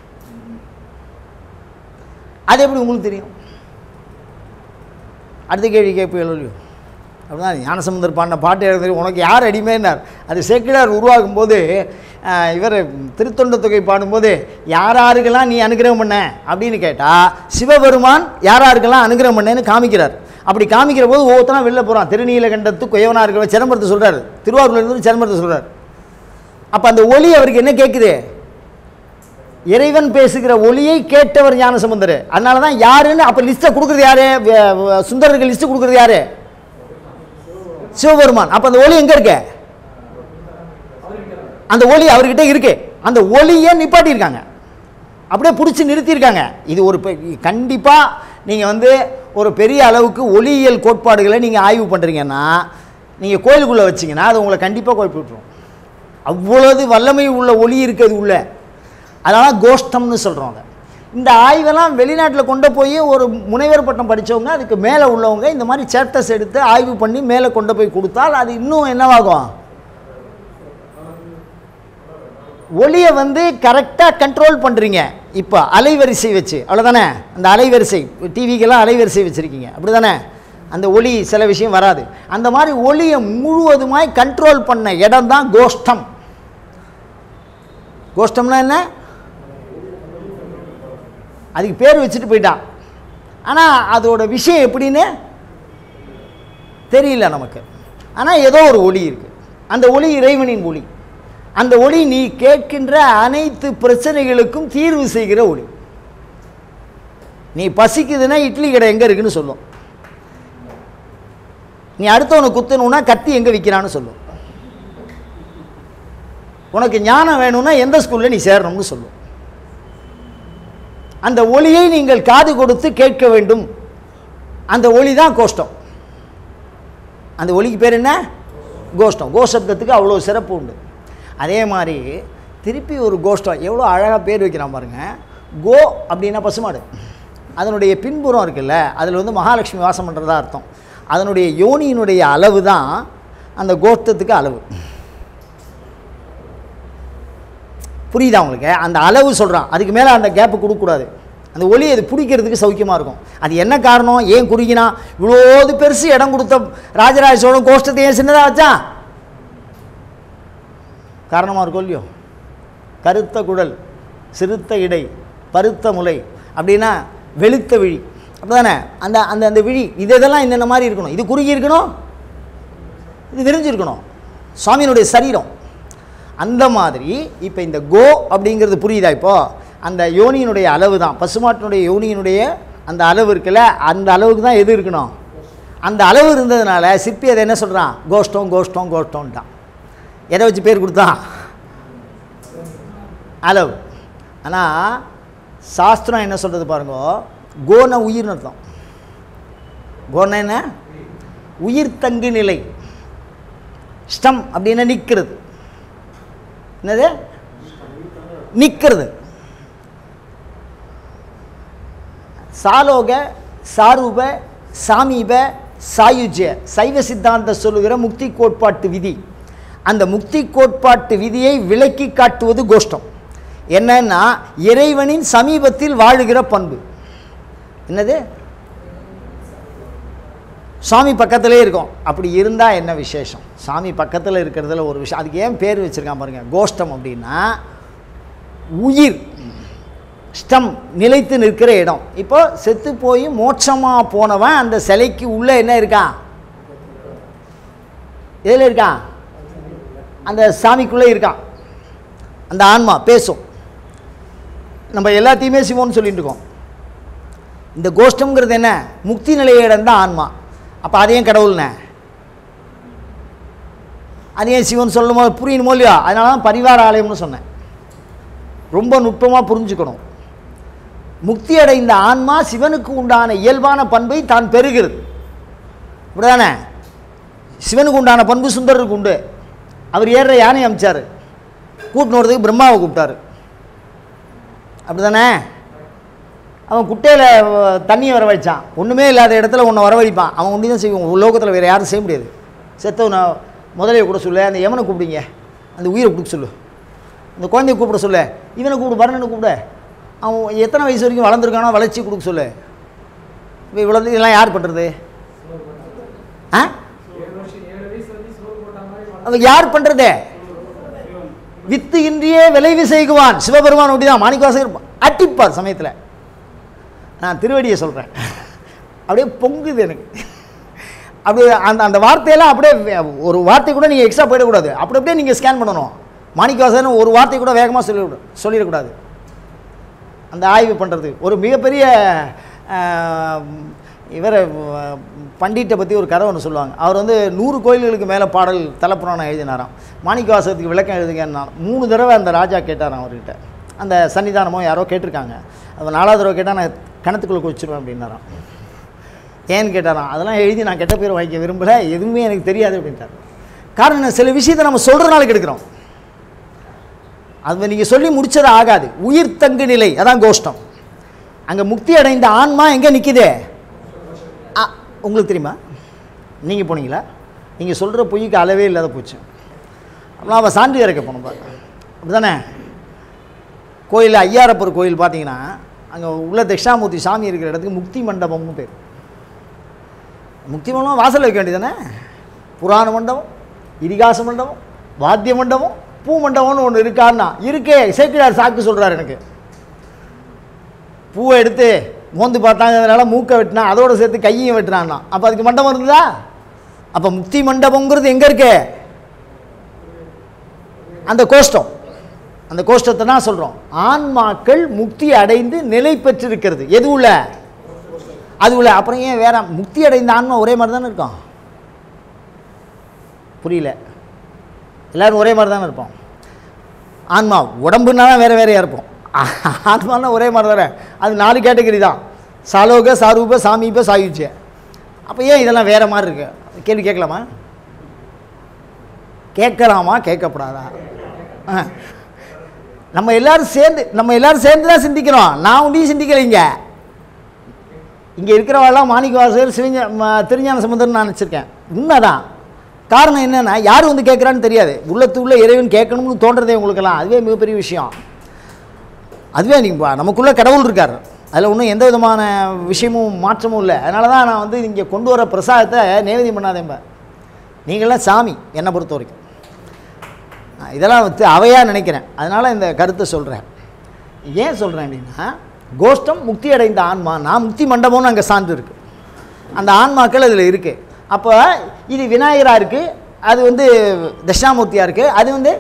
அது எப்படி உங்களுக்கு தெரியும் அடுத்த கேள்வி கேட்பீங்களோ இல்லையோ அப்படிதான் ஞானசமுந்தர் பாடின பாட்டு எழுதி உனக்கு யார் அடிமைன்னார் அது சேக்கிடார் உருவாகும் போது இவர் திருத்தொண்ட தொகை பாடும்போது யார் யாருக்கெல்லாம் நீ அனுகிரகம் பண்ண அப்படின்னு கேட்டால் சிவபெருமான் யார் யாருக்கெல்லாம் அனுகிரகம் பண்ணேன்னு காமிக்கிறார் அப்படி காமிக்கிற போது ஒவ்வொருத்தனா வெளில போகிறான் திருநீலகண்டத்து குயவனாக இருக்கிற சிதம்பரத்தை சொல்கிறார் திருவாரூர்ல இருந்து சிதம்பரத்தை சொல்கிறார் அப்போ அந்த ஒலி அவருக்கு என்ன கேட்குது இறைவன் பேசுகிற ஒளியை கேட்டவர் ஞானசமுந்தர் அதனால தான் யாருன்னு அப்போ லிஸ்ட்டை கொடுக்குறது யாரு வ- வ- சுந்தரருக்கு லிஸ்ட்டு கொடுக்குறது யாரு சிவபெருமான் அப்போ அந்த ஒளி எங்கே இருக்கு அந்த ஒளி அவர்கிட்ட இருக்கு அந்த ஒளியை நிப்பாட்டியிருக்காங்க அப்படியே பிடிச்சி நிறுத்தியிருக்காங்க இது ஒரு கண்டிப்பாக நீங்கள் வந்து ஒரு பெரிய அளவுக்கு ஒளியியல் கோட்பாடுகளை நீங்கள் ஆய்வு பண்ணுறீங்கன்னா நீங்கள் கோயிலுக்குள்ளே வச்சிங்கன்னா அது உங்களை கண்டிப்பாக குழப்பி விட்டுரும் அவ்வளவு வல்லமை உள்ள ஒளி இருக்குது உள்ள அதனால் கோஷ்டம்னு சொல்கிறோம் அதை இந்த ஆய்வெல்லாம் வெளிநாட்டில் கொண்டு போய் ஒரு முனைவர் பட்டம் படித்தவங்க அதுக்கு மேலே உள்ளவங்க இந்த மாதிரி சேப்டர்ஸ் எடுத்து ஆய்வு பண்ணி மேலே கொண்டு போய் கொடுத்தால் அது இன்னும் என்னவாகும் ஒளியை வந்து கரெக்டாக கண்ட்ரோல் பண்ணுறீங்க இப்போ அலைவரிசை வச்சு அவ்வளோதானே அந்த அலைவரிசை டிவிக்கெல்லாம் அலைவரிசை வச்சுருக்கீங்க அப்படி தானே அந்த ஒளி சில விஷயம் வராது அந்த மாதிரி ஒளியை முழுவதுமாய் கண்ட்ரோல் பண்ண இடம் தான் கோஷ்டம் கோஷ்டம்னா என்ன அதுக்கு பேர் வச்சுட்டு போயிட்டான் ஆனால் அதோட விஷயம் எப்படின்னு தெரியல நமக்கு ஆனால் ஏதோ ஒரு ஒளி இருக்குது அந்த ஒளி இறைவனின் ஒளி அந்த ஒளி நீ கேட்கின்ற அனைத்து பிரச்சனைகளுக்கும் தீர்வு செய்கிற ஒளி நீ பசிக்குதுன்னா இட்லி கடை எங்கே இருக்குன்னு சொல்லும் நீ அடுத்தவனை குத்தணுன்னா கத்தி எங்கே விற்கிறான்னு சொல்லும் உனக்கு ஞானம் வேணும்னா எந்த ஸ்கூலில் நீ சேரணும்னு சொல்லும் அந்த ஒளியை நீங்கள் காது கொடுத்து கேட்க வேண்டும் அந்த ஒளி தான் கோஷ்டம் அந்த ஒளிக்கு பேர் என்ன கோஷ்டம் கோஷப்தத்துக்கு அவ்வளோ சிறப்பு உண்டு அதே மாதிரி திருப்பி ஒரு கோஷ்டம் எவ்வளோ அழகாக பேர் வைக்கிறான் பாருங்க கோ அப்படின்னா பசுமாடு அதனுடைய பின்புறம் இருக்குல்ல அதில் வந்து மகாலட்சுமி வாசம் பண்ணுறதா அர்த்தம் அதனுடைய யோனியினுடைய அளவு தான் அந்த கோஷ்டத்துக்கு அளவு புரியுதா உங்களுக்கு அந்த அளவு சொல்கிறான் அதுக்கு மேலே அந்த கேப்பு கொடுக்கக்கூடாது அந்த ஒளி அது பிடிக்கிறதுக்கு சௌக்கியமாக இருக்கும் அது என்ன காரணம் ஏன் குறுகினா இவ்வளோது பெருசு இடம் கொடுத்த ராஜராஜ சோழன் கோஷ்டத்தை ஏன் சின்னதாக வச்சான் காரணமாக இருக்கும் இல்லையோ கருத்த குடல் சிறுத்த இடை பருத்த முலை அப்படின்னா வெளுத்த விழி அப்படிதானே அந்த அந்த அந்த விழி இது இதெல்லாம் இந்த மாதிரி இருக்கணும் இது குறுகி இருக்கணும் இது விரிஞ்சிருக்கணும் சுவாமியினுடைய சரீரம் அந்த மாதிரி இப்போ இந்த கோ அப்படிங்கிறது புரியுதா இப்போ அந்த யோனியினுடைய அளவு தான் பசுமாட்டினுடைய யோனியினுடைய அந்த அளவு இருக்குல்ல அந்த அளவுக்கு தான் எது இருக்கணும் அந்த அளவு இருந்ததுனால சிற்பி அதை என்ன சொல்கிறான் கோஷ்டம் கோஷ்டம் கோஷ்டம்ட்டான் எதை வச்சு பேர் கொடுத்தான் அளவு ஆனால் சாஸ்திரம் என்ன சொல்கிறது பாருங்க கோன உயிர்னு அர்த்தம் கோன என்ன உயிர் தங்கு நிலை ஸ்டம் அப்படின்னா நிற்கிறது என்னது நிற்கிறது சாலோக சாரூப சாமீப சாயுஜ்ய சைவ சித்தாந்த சொல்லுகிற முக்தி கோட்பாட்டு விதி அந்த முக்தி கோட்பாட்டு விதியை விளக்கி காட்டுவது கோஷ்டம் என்னன்னா இறைவனின் சமீபத்தில் வாழுகிற பண்பு என்னது சாமி பக்கத்திலே இருக்கும் அப்படி இருந்தால் என்ன விசேஷம் சாமி பக்கத்தில் இருக்கிறதுல ஒரு விஷயம் அதுக்கு ஏன் பேர் வச்சுருக்கான் பாருங்கள் கோஷ்டம் அப்படின்னா உயிர் ஸ்டம் நிலைத்து நிற்கிற இடம் இப்போ செத்து போய் மோட்சமாக போனவன் அந்த சிலைக்கு உள்ளே என்ன இருக்கான் எதில் இருக்கான் அந்த சாமிக்குள்ளே இருக்கான் அந்த ஆன்மா பேசும் நம்ம எல்லாத்தையுமே சிவம்னு சொல்லிட்டு இருக்கோம் இந்த கோஷ்டம்ங்கிறது என்ன முக்தி நிலைய இடம் தான் ஆன்மா அப்போ அதையும் கடவுள்னே அதையும் சிவன் சொல்லும் போது புரியணுமோ இல்லையா அதனால தான் பரிவார ஆலயம்னு சொன்னேன் ரொம்ப நுட்பமாக புரிஞ்சுக்கணும் முக்தி அடைந்த ஆன்மா சிவனுக்கு உண்டான இயல்பான பண்பை தான் பெறுகிறது இப்படிதானே சிவனுக்கு உண்டான பண்பு சுந்தரருக்கு உண்டு அவர் ஏறுற யானை அமைச்சார் கூட்டின்னு வரதுக்கு பிரம்மாவை கூப்பிட்டாரு அப்படிதானே அவன் குட்டையில் தண்ணியை வரவழைச்சான் ஒன்றுமே இல்லாத இடத்துல உன்னை வரவழைப்பான் அவன் ஒன்றி தான் செய்வான் லோகத்தில் வேறு யாரும் செய்ய முடியாது செத்தவனை முதலையை கூட சொல்லு அந்த எவனை கூப்பிடுங்க அந்த உயிரை கொடுக்க சொல்லு அந்த குழந்தைய கூப்பிட சொல்லு இவனை கூப்பிடு பரணனை கூப்பிடு அவன் எத்தனை வயசு வரைக்கும் வளர்ந்துருக்கானோ வளர்ச்சி கொடுக்க சொல்லு இப்போ இவ்வளோ இதெல்லாம் யார் பண்ணுறது ஆ அவன் யார் பண்ணுறது வித்து இன்றியே விளைவு செய்குவான் சிவபெருமான் ஒட்டி தான் மாணிக்கவாசகர் அட்டிப்பார் சமயத்தில் நான் திருவடியை சொல்கிறேன் அப்படியே பொங்குது எனக்கு அப்படியே அந்த அந்த வார்த்தையெல்லாம் அப்படியே வே- ஒரு வார்த்தை கூட நீங்கள் எக்ஸ்ட்ரா போயிடக்கூடாது அப்படி அப்படியே நீங்கள் ஸ்கேன் பண்ணணும் மாணிக்கவாசகன் ஒரு வார்த்தை கூட வேகமாக சொல்லிவிட சொல்லிடக்கூடாது அந்த ஆய்வு பண்ணுறது ஒரு மிகப்பெரிய இவர் பண்டிட்டை பற்றி ஒரு கதை ஒன்று சொல்லுவாங்க அவர் வந்து நூறு கோயில்களுக்கு மேலே பாடல் தலப்புராணம் எழுதினாராம் மாணிக்கவாசகத்துக்கு விளக்கம் எழுதுங்கன்னா மூணு தடவை அந்த ராஜா கேட்டாராம் அவர்கிட்ட அந்த சன்னிதானமோ யாரோ கேட்டிருக்காங்க அவன் நாலாவது தடவை கேட்டால் நான் கிணத்துக்குள்ளே குச்சிருவேன் அப்படின்னாராம் ஏன்னு கேட்டாராம் அதெல்லாம் எழுதி நான் கெட்ட பேர் வாங்கிக்க விரும்பலை எதுவுமே எனக்கு தெரியாது அப்படின்ட்டார் காரணம் என்ன? சில விஷயத்தை நம்ம சொல்கிறனால கெடுக்கிறோம் அது நீங்கள் சொல்லி முடிச்சது ஆகாது உயிர் தங்கு நிலை அதான் கோஷ்டம் அங்கே முக்தி அடைந்த ஆன்மா எங்கே நிற்குதே ஆ, உங்களுக்கு தெரியுமா நீங்கள் போனீங்களா நீங்கள் சொல்கிற பொய்க்கு அளவே இல்லாத போச்சு அப்புறம் அவள் சான்று இறக்க போனோம் அப்படி தானே கோயில் ஐயாரப்பர் கோயில் பார்த்தீங்கன்னா அங்கே உள்ள தட்சிணாமூர்த்தி சாமி இருக்கிற இடத்துக்கு முக்தி மண்டபம்னு பேர் முக்தி மண்டபம் வாசல் வைக்க வேண்டியதானே புராண மண்டபம் இதிகாச மண்டபம் வாத்திய மண்டபம் பூ மண்டபம்னு ஒன்று இருக்கான்னா இருக்கே சேக்கிழார் சாக்கு சொல்கிறார் எனக்கு பூவை எடுத்து மோந்து பார்த்தாங்க அதனால மூக்கை வெட்டினா அதோட சேர்த்து கையையும் வெட்டினான்னா அப்போ அதுக்கு மண்டபம் இருந்ததா அப்போ முக்தி மண்டபங்கிறது எங்கே இருக்கு அந்த கோஷ்டம் அந்த கோஷ்டத்தை தான் சொல்கிறோம் ஆன்மாக்கள் முக்தி அடைந்து நிலை பெற்றிருக்கிறது எது உள்ள அது உள்ள அப்புறம் ஏன் வேற முக்தி அடைந்த ஆன்மா ஒரே மாதிரி தானே இருக்கும் புரியல எல்லாரும் ஒரே மாதிரி தானே இருப்போம் ஆன்மா உடம்புனா தான் வேறு வேறையாக இருப்போம் ஆன்மானா ஒரே மாதிரி தானே அது நாலு கேட்டகரி தான் சாலோக சாரூப சாமீப சாயுஜ்ய அப்போ ஏன் இதெல்லாம் வேறு மாதிரி இருக்கு கேள்வி கேட்கலாமா கேட்கலாமா கேட்கக்கூடாதா ஆ. நம்ம எல்லாரும் சேர்ந்து நம்ம எல்லாரும் சேர்ந்து தான் சிந்திக்கிறோம் நான் ஒன்றையும் சிந்திக்கலைங்க இங்கே இருக்கிறவாள்லாம் மாணிக்க வாசகர் சிவஞ ம- திருஞான சமுதர்னு நான் நினச்சிருக்கேன் உண்மைதான் காரணம் என்னென்னா யார் வந்து கேட்குறான்னு தெரியாது உள்ளத்துக்குள்ளே இறைவன் கேட்கணும்னு தோன்றதே உங்களுக்கெல்லாம் அதுவே மிகப்பெரிய விஷயம் அதுவே நீங்கள் நமக்குள்ளே கடவுள் இருக்கார் அதில் ஒன்றும் எந்த விதமான விஷயமும் மாற்றமும் இல்லை அதனால தான் நான் வந்து இங்கே கொண்டு வர பிரசாதத்தை நேவேதியம் பண்ணாதேன்ப நீங்களாம் சாமி என்னை பொறுத்த வரைக்கும் நான் இதெல்லாம் வந்து அவையாக நினைக்கிறேன் அதனால் இந்த கருத்தை சொல்கிறேன் ஏன் சொல்கிறேன் அப்படின்னா கோஷ்டம் முக்தி அடைந்த ஆன்மா நான் முக்தி மண்டபம்னு அங்கே சான்று இருக்குது அந்த ஆன்மாக்கள் அதில் இருக்குது அப்போ இது விநாயகராக இருக்குது அது வந்து தட்சிணாமூர்த்தியாக இருக்குது அது வந்து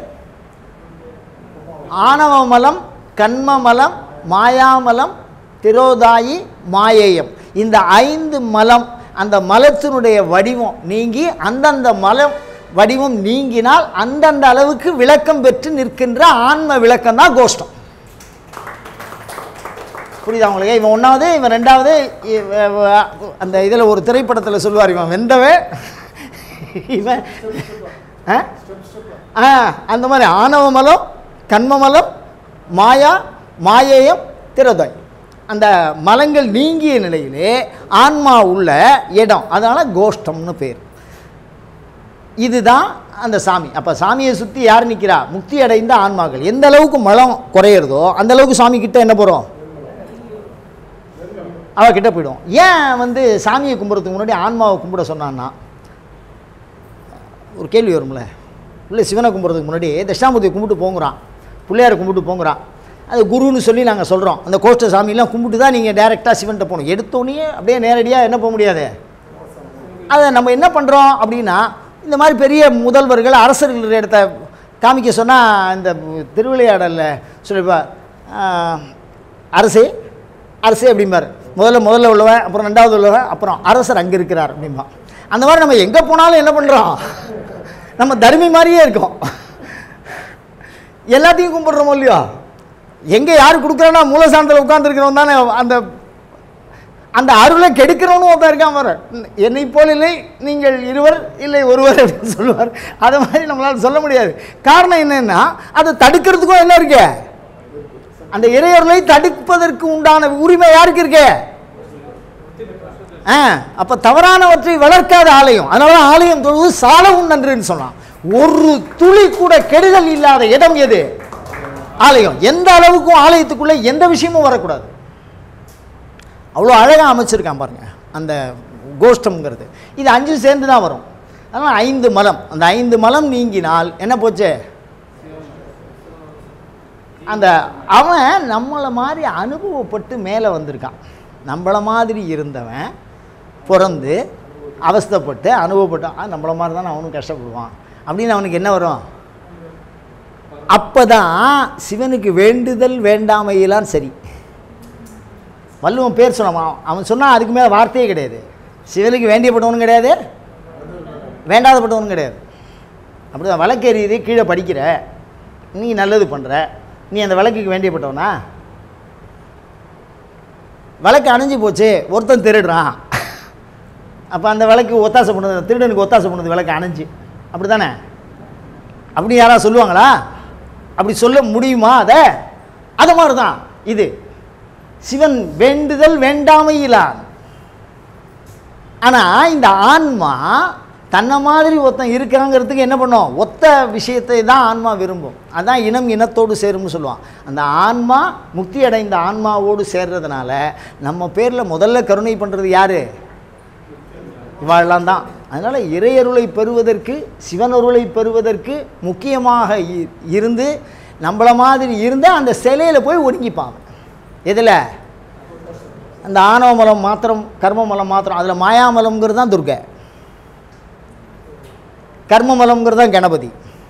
ஆணவ மலம் கண்ம மலம் மாயாமலம் திரோதாயி மாயேயம் இந்த ஐந்து மலம் அந்த மலத்தினுடைய வடிவம் நீங்கி அந்தந்த மலம் வடிவம் நீங்கினால் அந்தந்த அளவுக்கு விளக்கம் பெற்று நிற்கின்ற ஆன்ம விளக்கம் தான் கோஷ்டம் புரியுதா உங்களுக்கு இவன் ஒன்றாவது இவன் ரெண்டாவது இவ- இவ- அந்த இதில் ஒரு திரைப்படத்தில் சொல்லுவார் இவன் வெந்தவன் இவன் ஆ? ஆ அந்த மாதிரி ஆணவ மலம் கண்ம மலம் மாயா மாயேயம் திரதாய் அந்த மலங்கள் நீங்கிய நிலையிலே ஆன்மா உள்ள இடம் அதனால் கோஷ்டம்னு பேர் இதுதான் அந்த சாமி அப்போ சாமியை சுற்றி யார் நிற்கிறா முக்தி அடைந்த ஆன்மாக்கள் எந்த அளவுக்கு மலம் குறையிறதோ அந்த அளவுக்கு சாமி கிட்ட என்ன போகிறோம் அவ கிட்ட போயிடும் ஏன் வந்து சாமியை கும்பிட்றதுக்கு முன்னாடி ஆன்மாவை கும்பிட சொன்னான்னா ஒரு கேள்வி வரும்ல இல்லை சிவனை கும்பிட்றதுக்கு முன்னாடி தட்சிணாமூர்த்தியை கும்பிட்டு போங்கிறான் பிள்ளையாரை கும்பிட்டு போங்கிறான் அது குருன்னு சொல்லி நாங்கள் சொல்கிறோம் அந்த கோஷ்ட சாமியெல்லாம் கும்பிட்டு தான் நீங்கள் டேரெக்டாக சிவன்கிட்ட போகணும் எடுத்தோடனே அப்படியே நேரடியாக என்ன போக முடியாது அதை நம்ம என்ன பண்ணுறோம் அப்படின்னா இந்த மாதிரி பெரிய முதல்வர்கள் அரசர்கள் இடத்த காமிக்க சொன்னால் இந்த திருவிளையாடலில் சொல்லிப்பா அரசே அரசே அப்படிம்பார் முதல்ல முதல்ல உள்ளவன் அப்புறம் ரெண்டாவது உள்ளவன் அப்புறம் அரசர் அங்கே இருக்கிறார் அப்படிம்பா அந்த மாதிரி நம்ம எங்கே போனாலும் என்ன பண்ணுறோம் நம்ம தர்மி மாதிரியே இருக்கோம் எல்லாத்தையும் கும்பிட்றோமோ இல்லையோ எங்கே யார் கொடுக்குறான்னா மூலசானத்தில் உட்காந்துருக்கிறவன் தானே அந்த அந்த அருளை கெடுக்கிறவனும் ஒருத்தன் இருக்கான் பாரு என்னை போல் இல்லை நீங்கள் இருவர் இல்லை ஒருவர் அப்படின்னு சொல்லுவார் அதை மாதிரி நம்மளால் சொல்ல முடியாது காரணம் என்னன்னா அதை தடுக்கிறதுக்கும் என்ன இருக்கு அந்த இறையொருளை தடுப்பதற்கு உண்டான உரிமை யாருக்கு இருக்கு ஆ அப்போ தவறானவற்றை வளர்க்காத ஆலயம் அதனால தான் ஆலயம் தொழுவது சாலவும் நன்றுன்னு சொன்னான் ஒரு துளி கூட கெடுதல் இல்லாத இடம் எது ஆலயம் எந்த அளவுக்கும் ஆலயத்துக்குள்ளே எந்த விஷயமும் வரக்கூடாது அவ்வளோ அழகாக அமைச்சிருக்கான் பாருங்க அந்த கோஷ்டம்ங்கிறது இது அஞ்சு சேர்ந்து தான் வரும் அதனால் ஐந்து மலம் அந்த ஐந்து மலம் நீங்கினால் என்ன போச்சு அந்த அவன் நம்மளை மாதிரி அனுபவப்பட்டு மேலே வந்திருக்கான் நம்மளை மாதிரி இருந்தவன் பிறந்து அவஸ்தைப்பட்டு அனுபவப்பட்டான் "ஆ, நம்மளை மாதிரி தானே அவனும் கஷ்டப்படுவான் அப்படின்னு அவனுக்கு என்ன வரும் அப்போ தான் சிவனுக்கு வேண்டுதல் வேண்டாமையெல்லாம் சரி வள்ளுவன் பேர் சொன்னான் அவன் சொன்னால் அதுக்கு மேலே வார்த்தையே கிடையாது சிவனுக்கு வேண்டியப்பட்டவனும் கிடையாது வேண்டாதப்பட்டவனும் கிடையாது அப்படிதான் விளக்கு எரியுது கீழே படிக்கிற நீ நல்லது பண்ணுற நீ அந்த விளக்குக்கு வேண்டியப்பட்டவனா விளக்கு அணைஞ்சு போச்சு ஒருத்தன் திருடுறான் அப்போ அந்த விளக்கு ஒத்தாசை பண்ணுது திருடனுக்கு ஒத்தாசை பண்ணுது விளக்கு அணைஞ்சு அப்படி தானே அப்படி யாராவது சொல்லுவாங்களா அப்படி சொல்ல முடியுமா அதை அது மாதிரி தான் இது சிவன் வேண்டுதல் வேண்டாமையிலான் ஆனால் இந்த ஆன்மா தன்னை மாதிரி ஒருத்தன் இருக்காங்கிறதுக்கு என்ன பண்ணும் ஒத்த விஷயத்தை தான் ஆன்மா விரும்பும் அதான் இனம் இனத்தோடு சேரும்னு சொல்லுவான் அந்த ஆன்மா முக்தி அடைந்த ஆன்மாவோடு சேர்றதுனால நம்ம பேரில் முதல்ல கருணை பண்ணுறது யாரு இவாளெல்லாம் தான் அதனால் இறையருளை பெறுவதற்கு சிவனருளை பெறுவதற்கு முக்கியமாக இ- இருந்து நம்மளை மாதிரி இருந்து அந்த சிலையில் போய் ஒடுங்கிப்பாங்க எதில் அந்த ஆணவ மலம் மாத்திரம் கர்ம மலம் மாத்திரம் அதில் மாயாமலம்ங்கிறது தான் துர்கை கர்ம மலம்ங்கிறது தான் கணபதி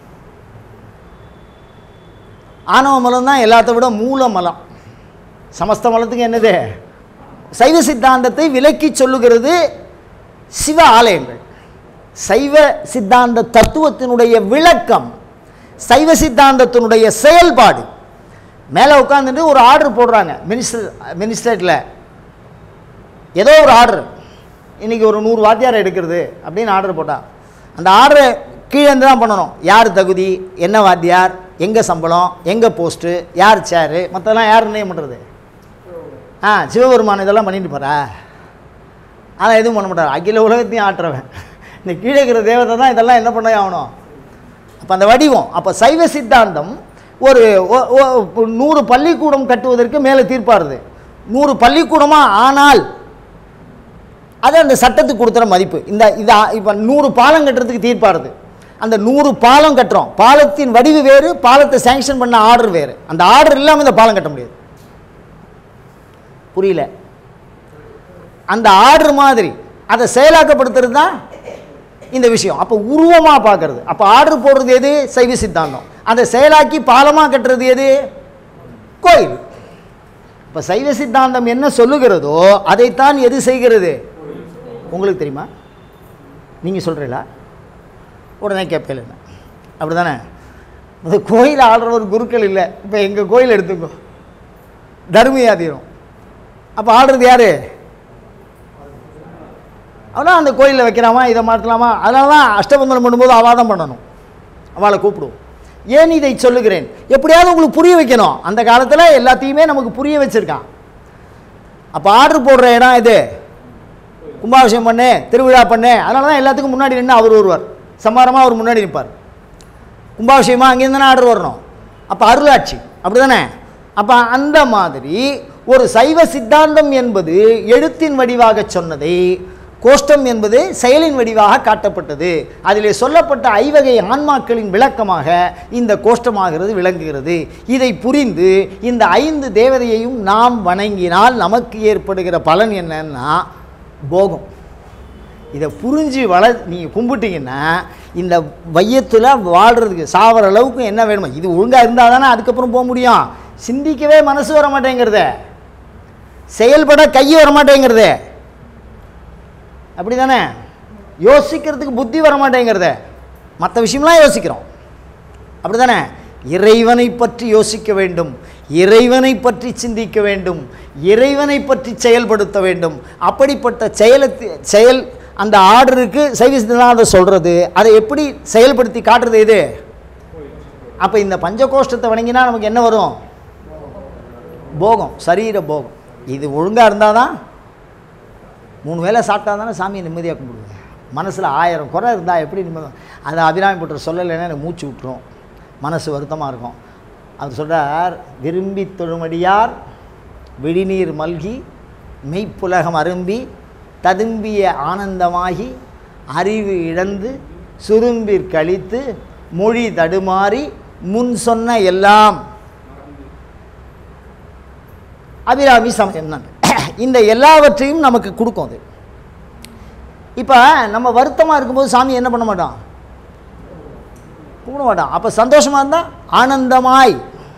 ஆணவ மலம் தான் எல்லாத்த விட மூல மலம் சமஸ்த மலத்துக்கு என்னது சைவ சித்தாந்தத்தை விலக்கி சொல்லுகிறது சிவ ஆலயங்கள் சைவ சித்தாந்த தத்துவத்தினுடைய விளக்கம் சைவ சித்தாந்தத்தினுடைய செயல்பாடு மேலே உட்காந்துட்டு ஒரு ஆர்டர் போடுறாங்க மினிஸ்டர் மினிஸ்டேட்டில் ஏதோ ஒரு ஆர்டர் இன்றைக்கி ஒரு நூறு வாத்தியார் எடுக்கிறது அப்படின்னு ஆர்டர் போட்டால் அந்த ஆர்டரை கீழே இருந்து தான் பண்ணணும் யார் தகுதி என்ன வாத்தியார் எங்கே சம்பளம் எங்கே போஸ்ட்டு யார் சேரு மற்றெல்லாம் யார் நிர்ணயம் பண்ணுறது ஆ சிவபெருமான் இதெல்லாம் பண்ணிட்டு போகிறா ஆனால் எதுவும் பண்ண மாட்டார் அகில உலகத்தையும் ஆட்டுறவன் இந்த கீழே இருக்கிற தேவதை தான் இதெல்லாம் என்ன பண்ண ஆகணும் அப்போ அந்த வடிவம் அப்போ சைவ சித்தாந்தம் ஒரு ஒ- ஒ- நூறு பள்ளிக்கூடம் கட்டுவதற்கு மேலே தீர்ப்பாருது நூறு பள்ளிக்கூடமாக ஆனால் அது அந்த சட்டத்துக்கு கொடுத்துற மதிப்பு இந்த இது இப்போ நூறு பாலம் கட்டுறதுக்கு தீர்ப்பாருது அந்த நூறு பாலம் கட்டுறோம் பாலத்தின் வடிவு வேறு பாலத்தை சேங்ஷன் பண்ண ஆர்டர் வேறு அந்த ஆர்டர் இல்லாமல் இந்த பாலம் கட்ட முடியாது புரியல அந்த ஆர்டர் மாதிரி அதை செயலாக்கப்படுத்துறது தான் இந்த விஷயம் அப்போ உருவமாக பார்க்கறது அப்போ ஆர்டர் போடுறது எது சைவ சித்தாந்தம் அதை செயலாக்கி பாலமாக கட்டுறது எது கோயில் இப்போ சைவ சித்தாந்தம் என்ன சொல்லுகிறதோ அதைத்தான் எது செய்கிறது உங்களுக்கு தெரியுமா நீங்கள் சொல்கிறீங்களா உடனே கேட்பேன் என்ன அப்படி தானே அது கோயில் ஆடுறவர் குருக்கள் இல்லை இப்போ எங்கள் கோயில் எடுத்துக்கோ தர்மியாதீனம் அப்போ ஆடுறது யார் அவனா அந்த கோயிலில் வைக்கலாமா இதை மாற்றலாமா அதனால தான் அஷ்டபந்தனம் பண்ணும்போது அவள் தான் பண்ணணும் அவளை கூப்பிடுவோம் ஏன் இதை சொல்லுகிறேன் எப்படியாவது உங்களுக்கு புரிய வைக்கணும் அந்த காலத்தில் எல்லாத்தையுமே நமக்கு புரிய வச்சுருக்கான் அப்போ ஆர்டர் போடுற இடம் இது கும்பாபிஷேகம் பண்ணு திருவிழா பண்ணு அதனால தான் எல்லாத்துக்கும் முன்னாடி நின்று அவர் வருவார் சம்பாரமாக அவர் முன்னாடி நிற்பார் கும்பாபிஷேகமாக அங்கேருந்து தானே ஆர்டர் வரணும் அப்போ அருளாட்சி அப்படி தானே அப்போ அந்த மாதிரி ஒரு சைவ சித்தாந்தம் என்பது எழுத்தின் வடிவாக சொன்னதை கோஷ்டம் என்பது செயலின் வடிவாக காட்டப்பட்டது அதிலே சொல்லப்பட்ட ஐவகை ஆன்மாக்களின் விளக்கமாக இந்த கோஷ்டமாகிறது விளங்குகிறது இதை புரிந்து இந்த ஐந்து தேவதையையும் நாம் வணங்கினால் நமக்கு ஏற்படுகிற பலன் என்னன்னா போகம் இதை புரிஞ்சு வள நீங்கள் கும்பிட்டீங்கன்னா இந்த வையத்தில் வாழ்கிறதுக்கு சாவர அளவுக்கு என்ன வேணுமோ இது ஒழுங்காக இருந்தால் தானே அதுக்கப்புறம் போக முடியும் சிந்திக்கவே மனசு வர மாட்டேங்கிறதே செயல்பட கை வர மாட்டேங்கிறதே அப்படி தானே யோசிக்கிறதுக்கு புத்தி வர மாட்டேங்கிறதே மற்ற விஷயம்லாம் யோசிக்கிறோம் அப்படி தானே இறைவனை பற்றி யோசிக்க வேண்டும் இறைவனை பற்றி சிந்திக்க வேண்டும் இறைவனை பற்றி செயல்படுத்த வேண்டும் அப்படிப்பட்ட செயலத்து செயல் அந்த ஆர்டருக்கு சைவ சொல்கிறது அதை எப்படி செயல்படுத்தி காட்டுறது எது அப்போ இந்த பஞ்சகோஷ்டத்தை வணங்கினா நமக்கு என்ன வரும் போகம் சரீர போகம் இது ஒழுங்காக இருந்தால் தான் மூணு வேளை சாப்பிட்டா தானே சாமியை நிம்மதியாக கும்பிடுவேன் மனசில் ஆயிரம் குறை இருந்தால் எப்படி நிம்மதி அதை அபிராமி புட்டர் சொல்லலைன்னா எனக்கு மூச்சு விட்டுரும் மனசு வருத்தமாக இருக்கும் அவர் சொல்கிறார் விரும்பி தொழுமடியார் விழிநீர் மல்கி மெய்ப்புலகம் அரும்பி ததும்பிய ஆனந்தமாகி அறிவு இழந்து சுரும்பிற் கழித்து மொழி தடுமாறி முன் சொன்ன எல்லாம் அபிராமி சமயம் தான் இந்த எல்லாவற்றையும் நமக்கு கொடுக்கும் அது இப்போ நம்ம வருத்தமாக இருக்கும்போது சாமி என்ன பண்ண மாட்டான் கூப்பிட மாட்டான் அப்போ சந்தோஷமாக இருந்தால் ஆனந்தமாய்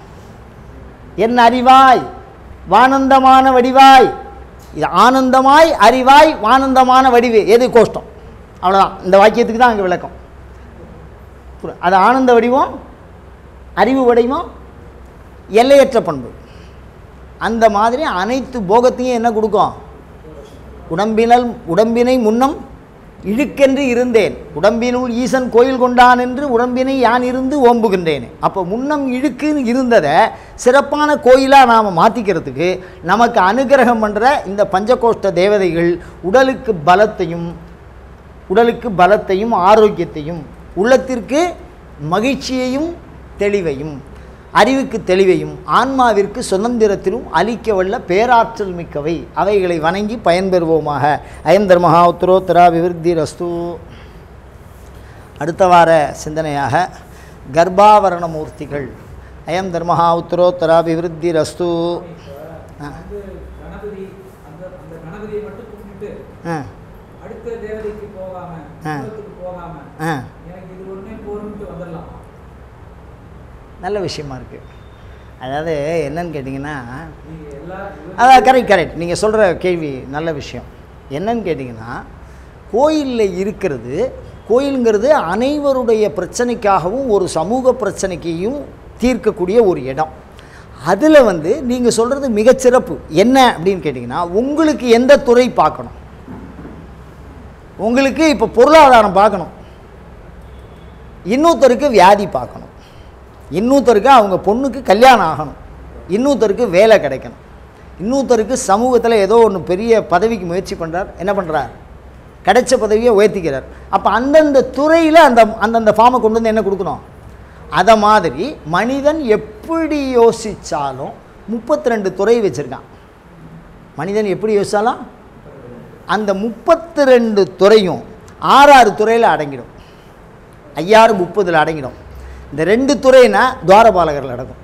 என் அறிவாய் வானந்தமான வடிவாய் இது ஆனந்தமாய் அறிவாய் வானந்தமான வடிவு எது கோஷ்டம் அவ்வளோதான் இந்த வாக்கியத்துக்கு தான் அங்கே விளக்கம் புரி- அது ஆனந்த வடிவம் அறிவு வடிவம் எல்லையற்ற பண்பு அந்த மாதிரி அனைத்து போகத்தையும் என்ன கொடுக்கும் உடம்பினல் உடம்பினை முன்னம் இழுக்கென்று இருந்தேன் உடம்பினுள் ஈசன் கோயில் கொண்டான் என்று உடம்பினை யான் இருந்து ஓம்புகின்றேன் அப்போ முன்னம் இழுக்குன்னு இருந்ததை சிறப்பான கோயிலாக நாம் மாற்றிக்கிறதுக்கு நமக்கு அனுகிரகம் பண்ணுற இந்த பஞ்சகோஷ்ட தேவதைகள் உடலுக்கு பலத்தையும் உடலுக்கு பலத்தையும் ஆரோக்கியத்தையும் உள்ளத்திற்கு மகிழ்ச்சியையும் தெளிவையும் அறிவுக்கு தெளிவையும் ஆன்மாவிற்கு சுதந்திரத்திலும் அளிக்க வல்ல பேராற்றல் மிக்கவை அவைகளை வணங்கி பயன்பெறுவோமாக அயம் தர்மஹா உத்தரோத்தரா விவிருத்தி ரஸ்து அடுத்த வார சிந்தனையாக கர்ப்பாவரண மூர்த்திகள் அயம் தர்மஹா உத்தரோத்தரா விவிருத்தி ரஸ்து ஆ வந்து கணபதி அந்த அந்த கணபதியை மட்டும் கும்பிட்டு ஆ அடுத்த தேவதைக்கு போகாம ஆ. மூலத்துக்கு போகாம ஆ எனக்கு இது ஒண்ணே போரும்ட்டு வந்துடலாம் நல்ல விஷயமா இருக்குது அதாவது என்னன்னு கேட்டிங்கன்னா நீங்க எல்லா அதான் கரெக்ட் கரெக்ட் நீங்கள் சொல்கிற கேள்வி நல்ல விஷயம் என்னன்னு கேட்டிங்கன்னா கோயிலில் இருக்கிறது கோயிலுங்கிறது அனைவருடைய பிரச்சனைக்காகவும் ஒரு சமூக பிரச்சனைக்கையும் தீர்க்கக்கூடிய ஒரு இடம் அதில் வந்து நீங்கள் சொல்கிறது மிகச்சிறப்பு என்ன அப்படின்னு கேட்டிங்கன்னா உங்களுக்கு எந்த துறை பார்க்கணும் உங்களுக்கு இப்போ பொருளாதாரம் பார்க்கணும் இன்னொருத்தருக்கு வியாதி பார்க்கணும் இன்னொருத்தருக்கு அவங்க பொண்ணுக்கு கல்யாணம் ஆகணும் இன்னொருத்தருக்கு வேலை கிடைக்கணும் இன்னொருத்தருக்கு சமூகத்தில் ஏதோ ஒன்று பெரிய பதவிக்கு முயற்சி பண்ணுறார் என்ன பண்ணுறார் கிடைச்ச பதவியை உயர்த்திக்கிறார் அப்போ அந்தந்த துறையில் அந்த அந்தந்த ஃபார்மை கொண்டு வந்து என்ன கொடுக்கணும் அதை மாதிரி மனிதன் எப்படி யோசித்தாலும் முப்பத்தி ரெண்டு துறை வச்சுருக்கான் மனிதன் எப்படி யோசித்தாலும் அந்த முப்பத்தி ரெண்டு துறையும் ஆறாறு துறையில் அடங்கிடும் ஐயாறு முப்பதில் அடங்கிடும் இந்த ரெண்டு துறைனா துவாரபாலகரில் அடங்கும்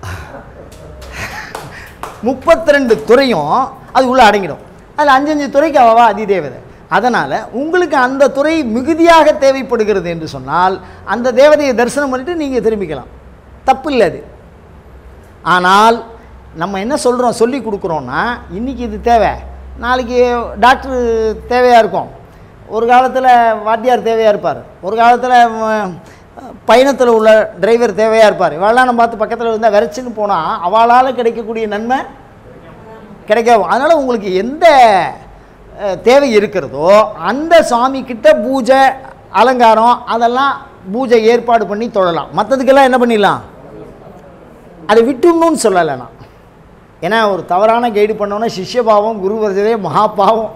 முப்பத்தி ரெண்டு துறையும் அது உள்ளே அடங்கிடும் அதில் அஞ்சஞ்சு துறைக்கு அவவா அதிதேவதை அதனால் உங்களுக்கு அந்த துறை மிகுதியாக தேவைப்படுகிறது என்று சொன்னால் அந்த தேவதையை தரிசனம் பண்ணிட்டு நீங்கள் திரும்பிக்கலாம் தப்பு இல்லை அது ஆனால் நம்ம என்ன சொல்கிறோம் சொல்லி கொடுக்குறோன்னா இன்றைக்கி இது தேவை நாளைக்கு டாக்டர் தேவையாக இருக்கும் ஒரு காலத்தில் வாத்தியார் தேவையாக இருப்பார் ஒரு காலத்தில் பயணத்தில் உள்ள டிரைவர் தேவையாக இருப்பார் இவெல்லாம் நம்ம பார்த்து பக்கத்தில் இருந்தால் விரைச்சின்னு போனால் அவளால் கிடைக்கக்கூடிய நன்மை கிடைக்காது அதனால் உங்களுக்கு எந்த அஹ், தேவை இருக்கிறதோ அந்த சாமி கிட்ட பூஜை அலங்காரம் அதெல்லாம் பூஜை ஏற்பாடு பண்ணி தொழலாம் மற்றதுக்கெல்லாம் என்ன பண்ணிடலாம் அதை விட்டுடணும்னு சொல்லலை நான் ஏன்னா ஒரு தவறான கைடு பண்ணோன்னா சிஷ்யபாவம் குரு வசதே மகாபாவம்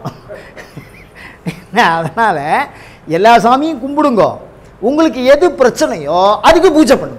அதனால் எல்லா சாமியும் கும்பிடுங்க உங்களுக்கு எது பிரச்சனையோ அதுக்கு பூஜை பண்ணுங்க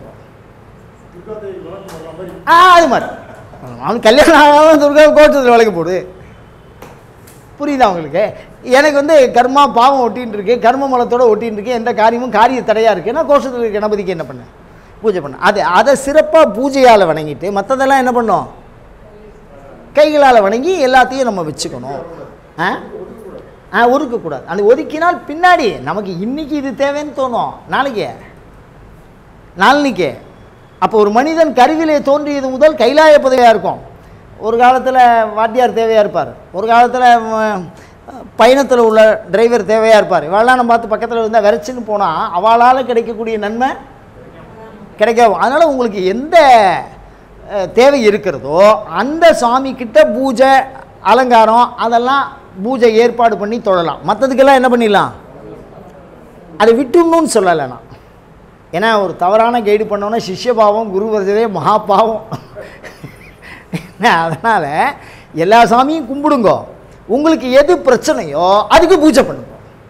ஆ அது மாதிரி அவனுக்கு கல்யாணம் ஆகாமல் துர்கா கோட்டத்தில் விளக்கு போடு புரியுதா உங்களுக்கு எனக்கு வந்து கர்மா பாவம் ஒட்டின்னு இருக்கு கர்ம மலத்தோட ஒட்டின்னு இருக்கு எந்த காரியமும் காரிய தடையாக இருக்கு நான் கோஷத்தில் இருக்க கணபதிக்கு என்ன பண்ணேன் பூஜை பண்ண அது அதை சிறப்பாக பூஜையால் வணங்கிட்டு மற்றதெல்லாம் என்ன பண்ணோம் கைகளால் வணங்கி எல்லாத்தையும் நம்ம வச்சுக்கணும் ஆ ஆ ஒதுக்கக்கூடாது அந்த ஒதுக்கினால் பின்னாடி நமக்கு இன்னைக்கு இது தேவைன்னு தோணும் நாளைக்கு நாளைக்கே அப்போ ஒரு மனிதன் கருவிலே தோன்றியது முதல் கைலாய பதவியாக இருக்கும் ஒரு காலத்தில் வாத்தியார் தேவையாக இருப்பார் ஒரு காலத்தில் பயணத்தில் உள்ள டிரைவர் தேவையாக இருப்பார் இவெல்லாம் நம்ம பார்த்து பக்கத்தில் இருந்தால் விரைச்சின்னு போனால் அவளால் கிடைக்கக்கூடிய நன்மை கிடைக்காது அதனால் உங்களுக்கு எந்த அஹ், தேவை இருக்கிறதோ அந்த சாமி கிட்ட பூஜை அலங்காரம் அதெல்லாம் பூஜை ஏற்பாடு பண்ணி தொழலாம் மற்றதுக்கெல்லாம் என்ன பண்ணிடலாம் அதை விட்டுடணும்னு சொல்லலை நான் ஏன்னா ஒரு தவறான கைடு பண்ணோன்னா சிஷ்யபாவம் குரு வசதே மகாபாவம் அதனால் எல்லா சாமியும் கும்பிடுங்க உங்களுக்கு எது பிரச்சனையோ அதுக்கு பூஜை பண்ணுங்க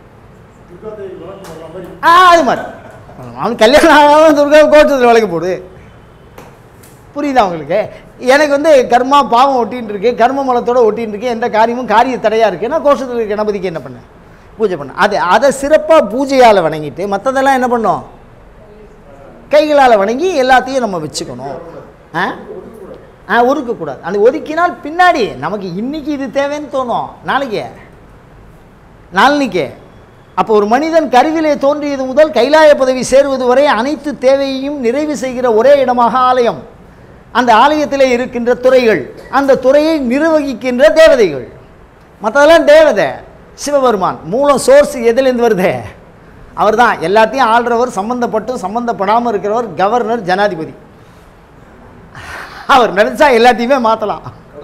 ஆ அது மாதிரி அவன் கல்யாணம் ஆகாமல் துர்கா கோட்டத்தில் விளக்கு போடு புரியுதா உங்களுக்கு எனக்கு வந்து கர்மா பாவம் ஒட்டின்னு இருக்கு கர்ம மலத்தோட ஒட்டின்னு இருக்கு எந்த காரியமும் காரிய தடையாக இருக்கு நான் கோஷத்தில் இருக்க கணபதிக்கு என்ன பண்ணேன் பூஜை பண்ணேன் அது அதை சிறப்பாக பூஜையால் வணங்கிட்டு மற்றதெல்லாம் என்ன பண்ணோம் கைகளால் வணங்கி எல்லாத்தையும் நம்ம வச்சுக்கணும் ஆ ஆ ஒதுக்கக்கூடாது அந்த ஒதுக்கினால் பின்னாடி நமக்கு இன்னைக்கு இது தேவைன்னு தோணும் நாளைக்கு நாளைக்கே அப்போ ஒரு மனிதன் கருவிலே தோன்றியது முதல் கைலாய பதவி சேருவது வரை அனைத்து தேவையையும் நிறைவு செய்கிற ஒரே இடமாக ஆலயம் அந்த ஆலயத்திலே இருக்கின்ற துறைகள் அந்த துறையை நிர்வகிக்கின்ற தேவதைகள் மற்றதெல்லாம் தேவதை சிவபெருமான் மூலம் சோர்ஸ் எதுலேருந்து வருது அவர் தான் எல்லாத்தையும் ஆள்றவர் சம்மந்தப்பட்டும் சம்மந்தப்படாமல் இருக்கிறவர் கவர்னர் ஜனாதிபதி அவர் நினச்சா எல்லாத்தையுமே மாற்றலாம்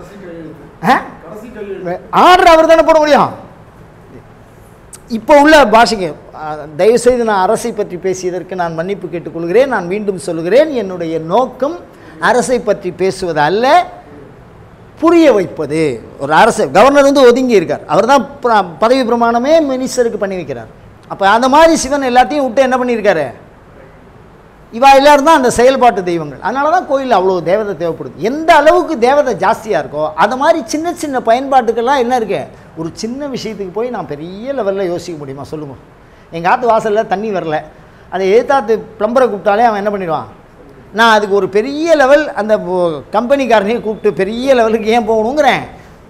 ஆர்டர் அவர் தானே போட முடியும் இப்போ உள்ள பாஷைங்க அஹ், தயவுசெய்து நான் அரசை பற்றி பேசியதற்கு நான் மன்னிப்பு கேட்டுக்கொள்கிறேன் நான் மீண்டும் சொல்கிறேன் என்னுடைய நோக்கம் அரசை பற்றி பேசுவது அல்ல புரிய வைப்பது ஒரு அரசு கவர்னர் வந்து ஒதுங்கி இருக்கார் அவர் தான் பதவி பிரமாணமே மினிஸ்டருக்கு பண்ணி வைக்கிறார் அப்போ அந்த மாதிரி சிவன் எல்லாத்தையும் விட்டு என்ன பண்ணியிருக்காரு இவா எல்லாரும் தான் அந்த செயல்பாட்டு தெய்வங்கள் அதனால தான் கோயிலில் அவ்வளோ தேவதை தேவைப்படுது எந்த அளவுக்கு தேவதை ஜாஸ்தியாக இருக்கோ அது மாதிரி சின்ன சின்ன பயன்பாட்டுக்கெல்லாம் என்ன இருக்கு ஒரு சின்ன விஷயத்துக்கு போய் நான் பெரிய லெவலில் யோசிக்க முடியுமா சொல்லுங்க எங்கள் ஆற்று வாசலில் தண்ணி வரல அதை எதிர்த்தாத்து ப்ளம்பரை கூப்பிட்டாலே அவன் என்ன பண்ணிடுவான் நான் அதுக்கு ஒரு பெரிய லெவல் அந்த கம்பெனிக்காரனையும் கூப்பிட்டு பெரிய லெவலுக்கு ஏன் போகணுங்கிறேன்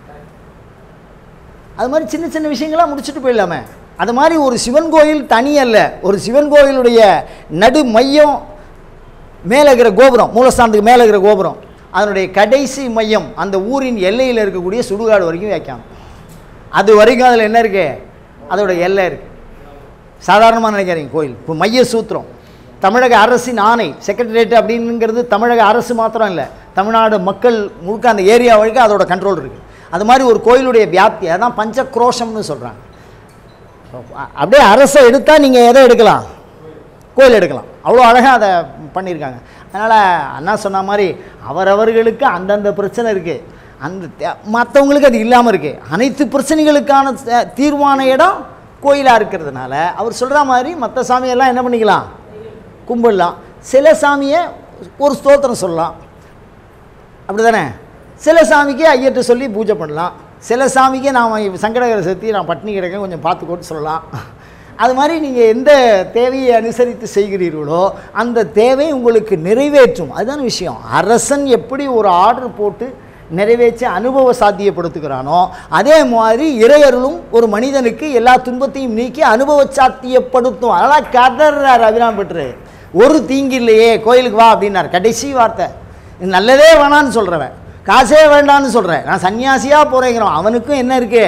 அது மாதிரி சின்ன சின்ன விஷயங்களாம் முடிச்சுட்டு போயிடலாமே அது மாதிரி ஒரு சிவன் கோயில் தனி அல்ல ஒரு சிவன் கோயிலுடைய நடு மையம் மேலே இருக்கிற கோபுரம் மூலஸ்தானத்துக்கு மேலே இருக்கிற கோபுரம் அதனுடைய கடைசி மையம் அந்த ஊரின் எல்லையில் இருக்கக்கூடிய சுடுகாடு வரைக்கும் வைக்காம அது வரைக்கும் அதில் என்ன இருக்கு அதோட எல்லை இருக்கு சாதாரணமாக நினைக்காதீங்க கோயில் இப்போ மைய சூத்திரம் தமிழக அரசின் ஆணை செக்ரட்டரியேட் அப்படிங்கிறது தமிழக அரசு மாத்திரம் இல்லை தமிழ்நாடு மக்கள் முழுக்க அந்த ஏரியா வரைக்கும் அதோட கண்ட்ரோல் இருக்குது அது மாதிரி ஒரு கோயிலுடைய வியாப்தி அதான் பஞ்சக்ரோஷம்னு சொல்கிறாங்க அப்படியே அரசை எடுத்தால் நீங்கள் எதை எடுக்கலாம் கோயில் எடுக்கலாம் அவ்வளோ அழகாக அதை பண்ணியிருக்காங்க அதனால் அண்ணா சொன்ன மாதிரி அவரவர்களுக்கு அந்தந்த பிரச்சனை இருக்குது அந்த மற்றவங்களுக்கு அது இல்லாமல் இருக்குது அனைத்து பிரச்சனைகளுக்கான த- தீர்வான இடம் கோயிலாக இருக்கிறதுனால அவர் சொல்கிற மாதிரி மற்ற சாமியெல்லாம் என்ன பண்ணிக்கலாம் கும்பிடலாம் சில சாமியை ஒரு ஸ்தோத்திரம் சொல்லலாம் அப்படி தானே சில சாமிக்கு ஐயர்கிட்ட சொல்லி பூஜை பண்ணலாம் சில சாமிக்கு நான் சங்கடகர சக்தி நான் பட்னி கிடக்க கொஞ்சம் பார்த்துக்கோட்டு சொல்லலாம் அது மாதிரி நீங்கள் எந்த தேவையை அனுசரித்து செய்கிறீர்களோ அந்த தேவை உங்களுக்கு நிறைவேற்றும் அதுதான விஷயம் அரசன் எப்படி ஒரு ஆர்டர் போட்டு நிறைவேற்றி அனுபவ சாத்தியப்படுத்துகிறானோ அதே மாதிரி இறையருளும் ஒரு மனிதனுக்கு எல்லா துன்பத்தையும் நீக்கி அனுபவ சாத்தியப்படுத்தும் அதெல்லாம் கதறார் அபிராம் பெற்று ஒரு தீங்கு இல்லையே கோயிலுக்கு வா அப்படின்னார் கடைசி வார்த்தை இது நல்லதே வேணான்னு சொல்கிறவன் காசே வேண்டான்னு சொல்கிறேன் நான் சன்னியாசியாக போகிறேங்கிறோம் அவனுக்கும் என்ன இருக்கு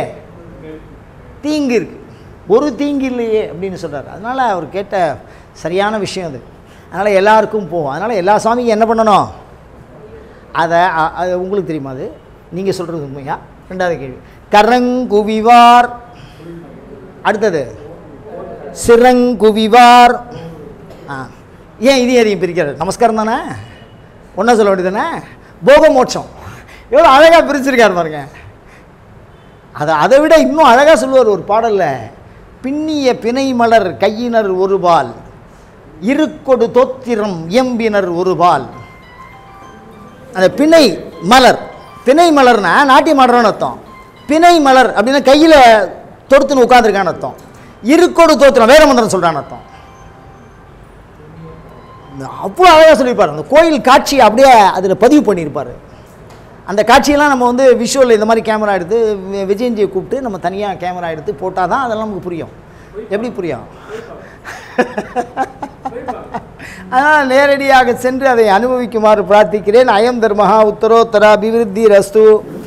தீங்கு இருக்கு ஒரு தீங்கு இல்லையே அப்படின்னு சொல்கிறார் அதனால் அவர் கேட்ட சரியான விஷயம் அது அதனால் எல்லாருக்கும் போகும் அதனால் எல்லா சாமிக்கும் என்ன பண்ணணும் அதை அ- அது உங்களுக்கு தெரியுமா அது நீங்கள் சொல்கிறது உண்மையா ரெண்டாவது கேள்வி கரங்குவிவார் அடுத்தது சிறங்குவிவார் ஆ ஏன் இது எதையும் பிரிக்கிறது நமஸ்காரம் தானே ஒன்றா சொல்ல வேண்டியதானே போக மோட்சம் எவ்வளோ அழகாக பிரிச்சிருக்காரு பாருங்க அதை அதை விட இன்னும் அழகாக சொல்லுவார் ஒரு பாடல்ல பின்னிய பிணை மலர் கையினர் ஒருபால் இருக்கொடு தோத்திரம் எம்பினர் ஒருபால் அந்த பிணை மலர் பிணை மலர்னா நாட்டியம் ஆடுறோன்னு அர்த்தம் பிணை மலர் அப்படின்னா கையில் தொடுத்துன்னு உட்காந்துருக்கான்னு அர்த்தம் இருக்கோடு தோத்திரம் வேற மந்திரம் சொல்கிறான்னு அர்த்தம் அவ்வளோ அழகாக சொல்லியிருப்பார் அந்த கோயில் காட்சி அப்படியே அதில் பதிவு பண்ணியிருப்பார் அந்த காட்சியெல்லாம் நம்ம வந்து விஷுவல் இந்த மாதிரி கேமரா எடுத்து வி- விஜயஞ்சியை கூப்பிட்டு நம்ம தனியாக கேமரா எடுத்து போட்டால் தான் அதெல்லாம் நமக்கு புரியும் எப்படி புரியும் அதனால் நேரடியாக சென்று அதை அனுபவிக்குமாறு பிரார்த்திக்கிறேன் அயம் தர்மஹா உத்தரோத்தர அபிவிருத்தி ரஸ்து